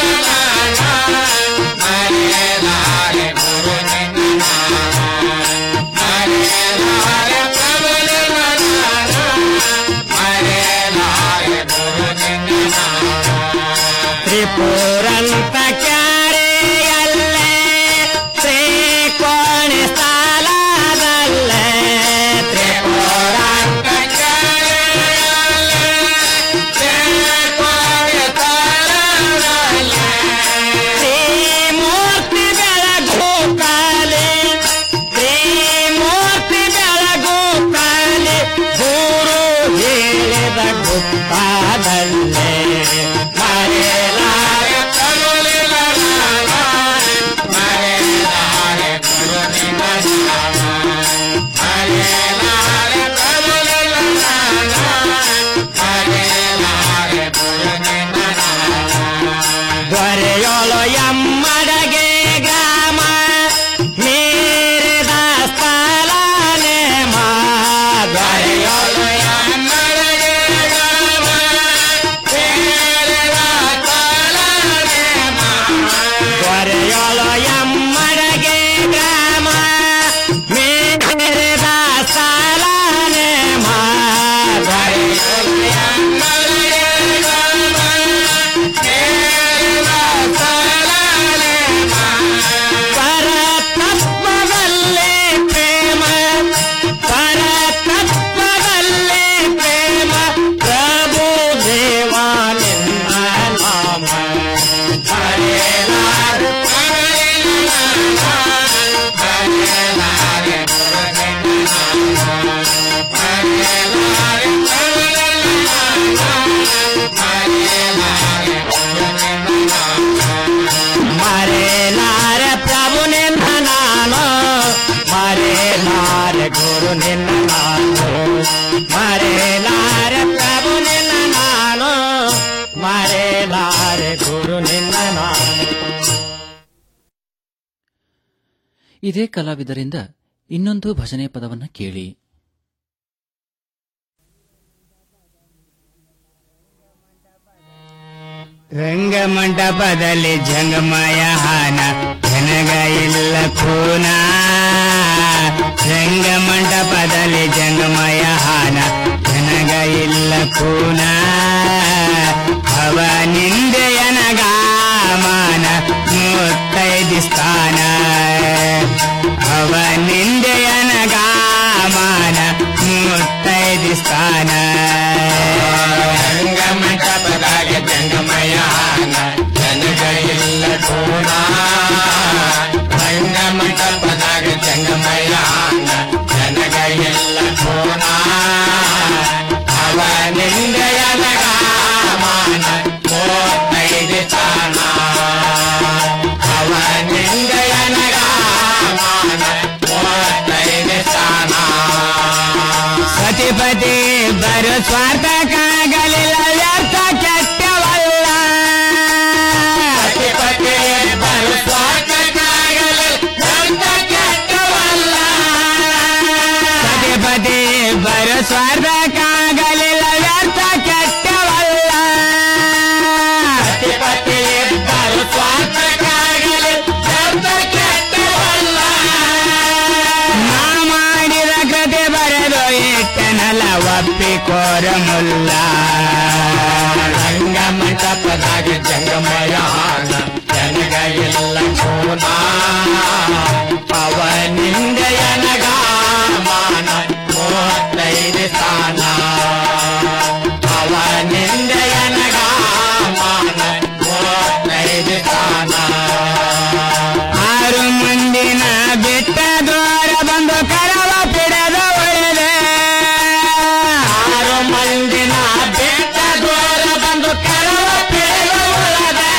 Speaker 13: ಮರೆಲಾರೆ ಗುರು ನಿನ್ನ ಮರೆಲಾರೆ ಪ್ರಭುನಿಲ್ಲ ಮರೆಲಾರೆ ಗುರು ನಿನ್ನ ತ್ರಿಪುರಂತ ಕ್ಯಾರೆಯಲ್ಲೇ ತ್ರಿಕೋಣಿ ಸ್ಥಳದಲ್ಲೇ ತ್ರಿಪುರಂತ ಕ್ಯಾರೆಯಲ್ಲೇ ತ್ರಿಕೋಣಿ ಸ್ಥಳದಲ್ಲೇ ತ್ರಿಮೂರ್ತಿ ಬೆಳಗು ಕಾಲಿ ತ್ರಿಮೂರ್ತಿ ಬೆಳಗು ಕಾಲಿ ಗುರು ಹೇಳಿದ ಗುಪ್ತಾದಲ್ಲೇ ಮರೆಲಾರೆ ಪ್ರಭುಲಿಲ್ಲ ಬಾರೆ ಗುರು ನಿನ್ನ ನಾನು
Speaker 1: ಇದೇ ಕಲಾವಿದರಿಂದ ಇನ್ನೊಂದು ಭಜನೆ ಪದವನ್ನ ಕೇಳಿ
Speaker 13: ರಂಗಮಂಟಪದಲ್ಲಿ ಜಂಗಮಯ ಹಾನ ಜನಗ ಇಲ್ಲ ಖೂನ ರಂಗಮಂಟಪದಲ್ಲಿ ಜಂಗಮಯ ಹಾನ ಜನಗ ಇಲ್ಲ ಖೂನ ಅವನಿಂದೆಯನಗ ಮಾನ ಮುತ್ತೈದಿ ಸ್ಥಾನ ಅವನಿಂದೆಯನಗ ಮಾನ ಮುತ್ತೈದಿ ಸ್ಥಾನ ರಂಗಮಂಟಪದಾಗ ಜಂಗಮಯ ಹಾನ ಜನಗ ಇಲ್ಲ ಖೂನ ರಂಗಮಂಟಪದಾಗ ಜಂಗಮಯ ಹಾನ ಜನಗ ಇಲ್ಲ ಖೂನ ಅವನಿಂದೆಯನಗ ಮಾನ ಮುತ್ತೈದಿ ಸ್ಥಾನ ಅವನಿಂದೆಯನಗ ಮಾನ ಮುತ್ತೈದಿ ಸ್ಥಾನ ಸತಿಪತಿ ಬರು ಸ್ವಾರ್ಥ ಕಾಗಲಿಲ್ಲ ವ್ಯರ್ಥ ಕೆಟ್ಟವಲ್ಲ ಸತಿಪತಿ ಬರು ಸ್ವಾರ್ಥ ಕಾಗಲಿಲ್ಲ ವ್ಯರ್ಥ ಕೆಟ್ಟವಲ್ಲ ಸತಿಪತಿ ಬರು ಸ್ವಾರ್ಥ ಕಾಗಲಿಲ್ಲ ವ್ಯರ್ಥ ಕೆಟ್ಟವಲ್ಲ ಸತಿಪತಿ ಬರು ಸ್ವಾರ್ಥ ಕಾಗಲಿಲ್ಲ ವ್ಯರ್ಥ ಕೆಟ್ಟವಲ್ಲ ನಾ ಮಾಡಿದ ಕತೆ ಬರೆದು ಇಟ್ಟನಲ್ಲ ಒಪ್ಪಿಕೋರ ಮುಲ್ಲ ರಂಗ ಮಂಟಪದಾಗ ಜಂಗಮಯ ಹಾನ ಜನಗ ಎಲ್ಲ ಕೋನ ಪವನಿಂದಯನಗ ಮಾನ ಮೂವತ್ತೈದು ಸ್ಥಾನ ಪವನಿಂದಯನಗ ಮಾನ ಮೂವತ್ತೈದು ಸ್ಥಾನ ಆರು ಮಂದಿನ ಬಿಟ್ಟ ದ್ವಾರ ಬಂದು ಕರವ ಪಿಡದ ಒಳ್ಳೆ ಆರು ಮಂದಿನ ಬಿಟ್ಟ ದ್ವಾರ ಬಂದು ಕರವ ಪಿಡದ ಒಳದೆ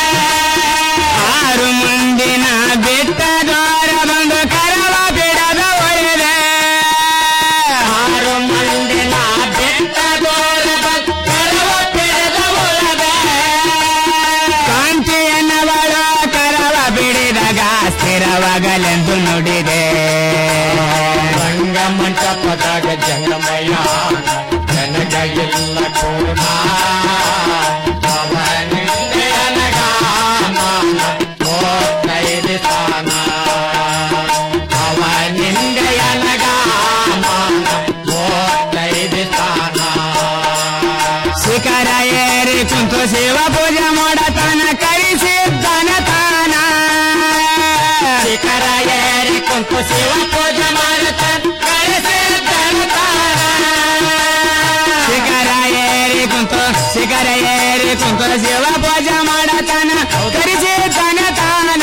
Speaker 13: ಆರು ಮಂದಿನ ಬಿಟ್ಟ ದ್ವಾರ ಬಂದು ಕರವ ಪಿಡದ ಒಳ್ಳೆ ಆರು ಮಂದಿನ ಬಿಟ್ಟ ದ್ವಾರ ಬಂದು ಕರವ ಪಿಡದ ಒಳದೆ ಕಾಂತಿಯನ್ನವಳು ಕರವ ಬಿಡಿದಾಗ ಸ್ಥಿರವಾಗಲೆಂದು ನುಡಿದೆ ರಂಗ ಮಂಟಪದಾಗ ಜಂಗಮಯ ಜನಗ ಎಲ್ಲ ಕೋಣ ಅವನಿಂದೆಯನಗ ಮಾನ ಮೂವತ್ತೈದು ಸ್ಥಾನ ಅವನಿಂದೆಯನಗ ಮಾನ ಮೂವತ್ತೈದು ಸ್ಥಾನ ಶಿಖರ ಏರಿ ಕುಂತು ಶಿವ ಪೂಜೆ ಮಾಡತಾನ ಕರಿಸಿದ್ದಾನ ತಾನ ಶಿಖರ ಏರಿ ಕುಂತು ಶಿವ ಪೂಜೆ ಮಾಡತಾನ ಕರಿಸಿದ್ದಾನ ತಾನ ಶಿಖರ ಏರಿ ಕುಂತು ಶಿಖರ ಏರಿ ಕುಂತು ಶಿವ ಪೂಜೆ ಮಾಡತಾನ ಕರಿಸಿದ್ದಾನ ತಾನ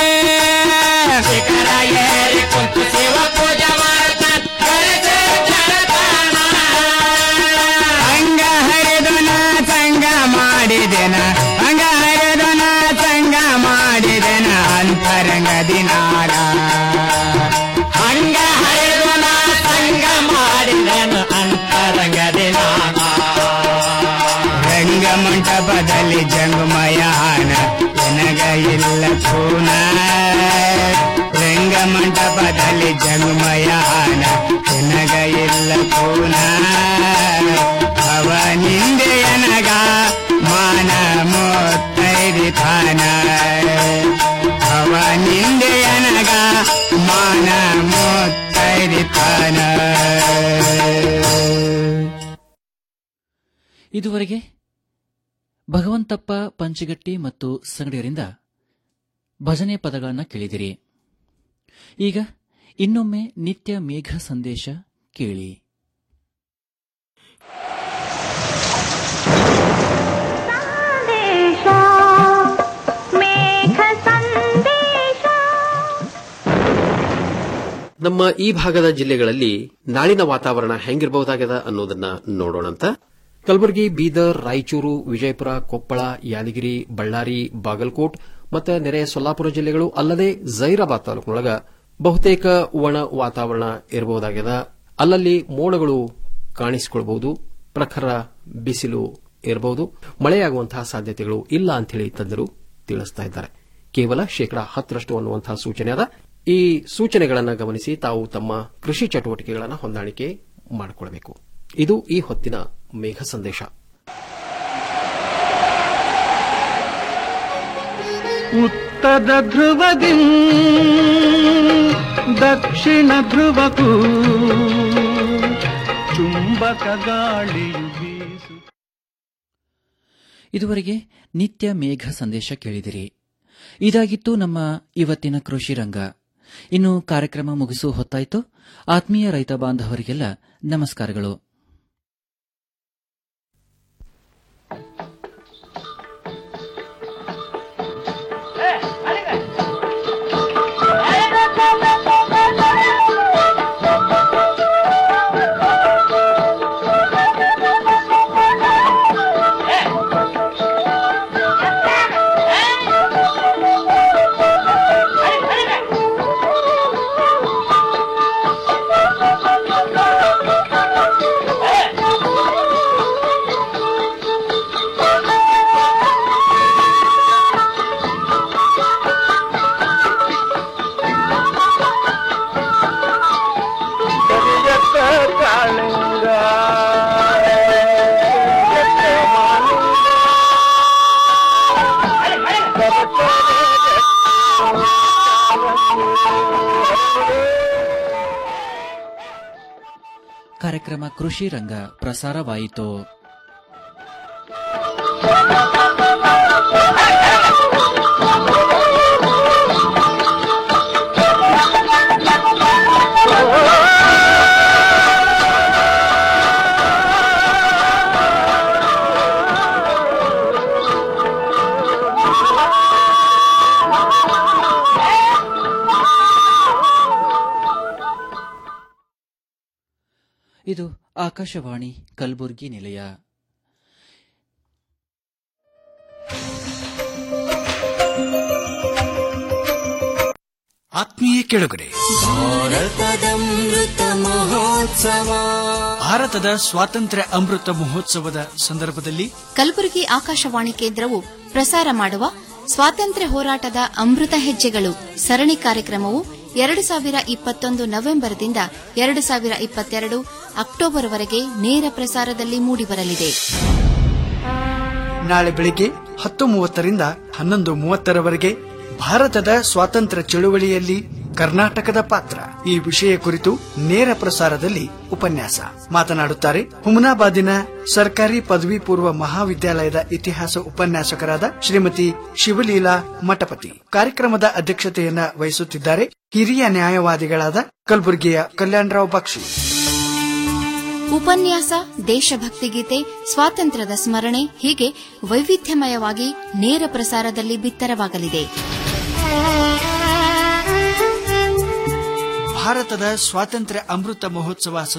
Speaker 13: ಶಿಖರ ಏರಿ ಕುಂತು ಶಿವ ಪೂಜೆ ಮಾಡತಾನ ಕರಿಸಿದ್ದಾನ ತಾನ ಅಂಗ ಹರಿದು ನಾ ಸಂಗ ಮಾಡಿದೆನ ಅಂಗ ಹರಿದು ನಾ ಸಂಗ ಮಾಡಿದೆನ ಅಂತರಂಗದಿ ನಾಡ ಅಂಗ ಹರಿದು ನಾ ಸಂಗ ಮಾಡಿದೆನ ಅಂತರಂಗದಿ ನಾಡ ರಂಗ ಮಂಟಪದಲ್ಲಿ ಜಂಗುಮಯಾನ ನನಗ ಇಲ್ಲ ಖೂನ ರಂಗ ಮಂಟಪದಲ್ಲಿ ಜಂಗುಮಯಾನ ನನಗ ಇಲ್ಲ ಖೂನ ಅವನಿಂದೆಯನಗ ಮಾನ ಮುತ್ತೈದಿ ಥಾನ ಅವನಿಂದೆಯನಗ ಮಾನ ಮುತ್ತೈದಿ ಥಾನ
Speaker 1: ಇದುವರೆಗೆ ಭಗವಂತಪ್ಪ ಪಂಚಗಟ್ಟಿ ಮತ್ತು ಸಂಗಡಿಯರಿಂದ ಭಜನೆ ಪದಗಳನ್ನು ಕೇಳಿದಿರಿ ಈಗ ಇನ್ನೊಮ್ಮೆ ನಿತ್ಯ ಮೇಘ ಸಂದೇಶ ಕೇಳಿ
Speaker 8: ನಮ್ಮ ಈ ಭಾಗದ ಜಿಲ್ಲೆಗಳಲ್ಲಿ ನಾಳಿನ ವಾತಾವರಣ ಹೆಂಗಿರಬಹುದಾಗದ ಅನ್ನೋದನ್ನ ನೋಡೋಣಂತ ಕಲಬುರಗಿ ಬೀದರ್ ರಾಯಚೂರು ವಿಜಯಪುರ ಕೊಪ್ಪಳ ಯಾದಗಿರಿ ಬಳ್ಳಾರಿ ಬಾಗಲಕೋಟ್ ಮತ್ತು ನೆರೆಯ ಸೊಲ್ಲಾಪುರ ಜಿಲ್ಲೆಗಳು ಅಲ್ಲದೆ ಜೈರಾಬಾದ್ ತಾಲೂಕಿನೊಳಗ ಬಹುತೇಕ ಒಣ ವಾತಾವರಣ ಇರಬಹುದಾಗ್ಯದ ಅಲ್ಲಲ್ಲಿ ಮೋಡಗಳು ಕಾಣಿಸಿಕೊಳ್ಳಬಹುದು ಪ್ರಖರ ಬಿಸಿಲು ಇರಬಹುದು ಮಳೆಯಾಗುವಂತಹ ಸಾಧ್ಯತೆಗಳು ಇಲ್ಲ ಅಂತೇಳಿ ತಜ್ಞರು ತಿಳಿಸ್ತಾ ಇದ್ದಾರೆ ಕೇವಲ ಶೇಕಡಾ ಹತ್ತರಷ್ಟು ಅನ್ನುವಂತಹ ಸೂಚನೆ ಅದ ಈ ಸೂಚನೆಗಳನ್ನು ಗಮನಿಸಿ ತಾವು ತಮ್ಮ ಕೃಷಿ ಚಟುವಟಿಕೆಗಳನ್ನು ಹೊಂದಾಣಿಕೆ ಮಾಡಿಕೊಳ್ಳಬೇಕು ಇದು ಈ ಹೊತ್ತಿನ ಮೇಘ ಸಂದೇಶ
Speaker 9: ಉತ್ತರ ಧ್ರುವದಿ ದಕ್ಷಿಣ ಧ್ರುವಕ್ಕೂ ಚುಂಬಕ ಗಾಳಿಯು ಬೀಸು
Speaker 1: ಇದುವರೆಗೆ ನಿತ್ಯ ಮೇಘ ಸಂದೇಶ ಕೇಳಿದಿರಿ ಇದಾಗಿತ್ತು ನಮ್ಮ ಇವತ್ತಿನ ಕೃಷಿ ರಂಗ ಇನ್ನು ಕಾರ್ಯಕ್ರಮ ಮುಗಿಸು ಹೊತ್ತಾಯಿತು ಆತ್ಮೀಯ ರೈತ ಬಾಂಧವರಿಗೆಲ್ಲ ನಮಸ್ಕಾರಗಳು ಕಾರ್ಯಕ್ರಮ ಕೃಷಿ ರಂಗ ಪ್ರಸಾರವಾಯಿತು ಇದು ಆಕಾಶವಾಣಿ ಕಲಬುರಗಿ ನಿಲಯ
Speaker 14: ಆತ್ಮೀಯ ಕೆಳಗಡೆ
Speaker 15: ಭಾರತದಮೃತ ಮಹೋತ್ಸವ
Speaker 14: ಭಾರತದ ಸ್ವಾತಂತ್ರ್ಯ ಅಮೃತ ಮಹೋತ್ಸವದ ಸಂದರ್ಭದಲ್ಲಿ
Speaker 16: ಕಲಬುರಗಿ ಆಕಾಶವಾಣಿ ಕೇಂದ್ರವು ಪ್ರಸಾರ ಮಾಡುವ ಸ್ವಾತಂತ್ರ್ಯ ಹೋರಾಟದ ಅಮೃತ ಹೆಜ್ಜೆಗಳು ಸರಣಿ ಕಾರ್ಯಕ್ರಮವು ಎರಡು ಸಾವಿರ ಇಪ್ಪತ್ತೊಂದು ನವೆಂಬರ್ದಿಂದ ಎರಡು ಸಾವಿರ ಇಪ್ಪತ್ತೆರಡು ಅಕ್ಟೋಬರ್ವರೆಗೆ ನೇರ ಪ್ರಸಾರದಲ್ಲಿ ಮೂಡಿಬರಲಿದೆ
Speaker 14: ನಾಳೆ ಬೆಳಿಗ್ಗೆ ಹತ್ತು ಮೂವತ್ತರಿಂದ ಹನ್ನೊಂದು ಮೂವತ್ತರವರೆಗೆ ಭಾರತದ ಸ್ವಾತಂತ್ರ್ಯ ಚಳುವಳಿಯಲ್ಲಿ ಕರ್ನಾಟಕದ ಪಾತ್ರ ಈ ವಿಷಯ ಕುರಿತು ನೇರ ಪ್ರಸಾರದಲ್ಲಿ ಉಪನ್ಯಾಸ ಮಾತನಾಡುತ್ತಾರೆ ಹುಮನಾಬಾದಿನ ಸರ್ಕಾರಿ ಪದವಿ ಪೂರ್ವ ಮಹಾವಿದ್ಯಾಲಯದ ಇತಿಹಾಸ ಉಪನ್ಯಾಸಕರಾದ ಶ್ರೀಮತಿ ಶಿವಲೀಲಾ ಮಠಪತಿ ಕಾರ್ಯಕ್ರಮದ ಅಧ್ಯಕ್ಷತೆಯನ್ನ ವಹಿಸುತ್ತಿದ್ದಾರೆ ಹಿರಿಯ ನ್ಯಾಯವಾದಿಗಳಾದ ಕಲಬುರಗಿಯ ಕಲ್ಯಾಣರಾವ್ ಬಕ್ಷಿ
Speaker 16: ಉಪನ್ಯಾಸ ದೇಶಭಕ್ತಿ ಗೀತೆ ಸ್ವಾತಂತ್ರ್ಯದ ಸ್ಮರಣೆ ಹೀಗೆ ವೈವಿಧ್ಯಮಯವಾಗಿ ನೇರ ಪ್ರಸಾರದಲ್ಲಿ ಬಿತ್ತರವಾಗಲಿದೆ
Speaker 14: ಭಾರತದ ಸ್ವಾತಂತ್ರ್ಯ ಅಮೃತ ಮಹೋತ್ಸವ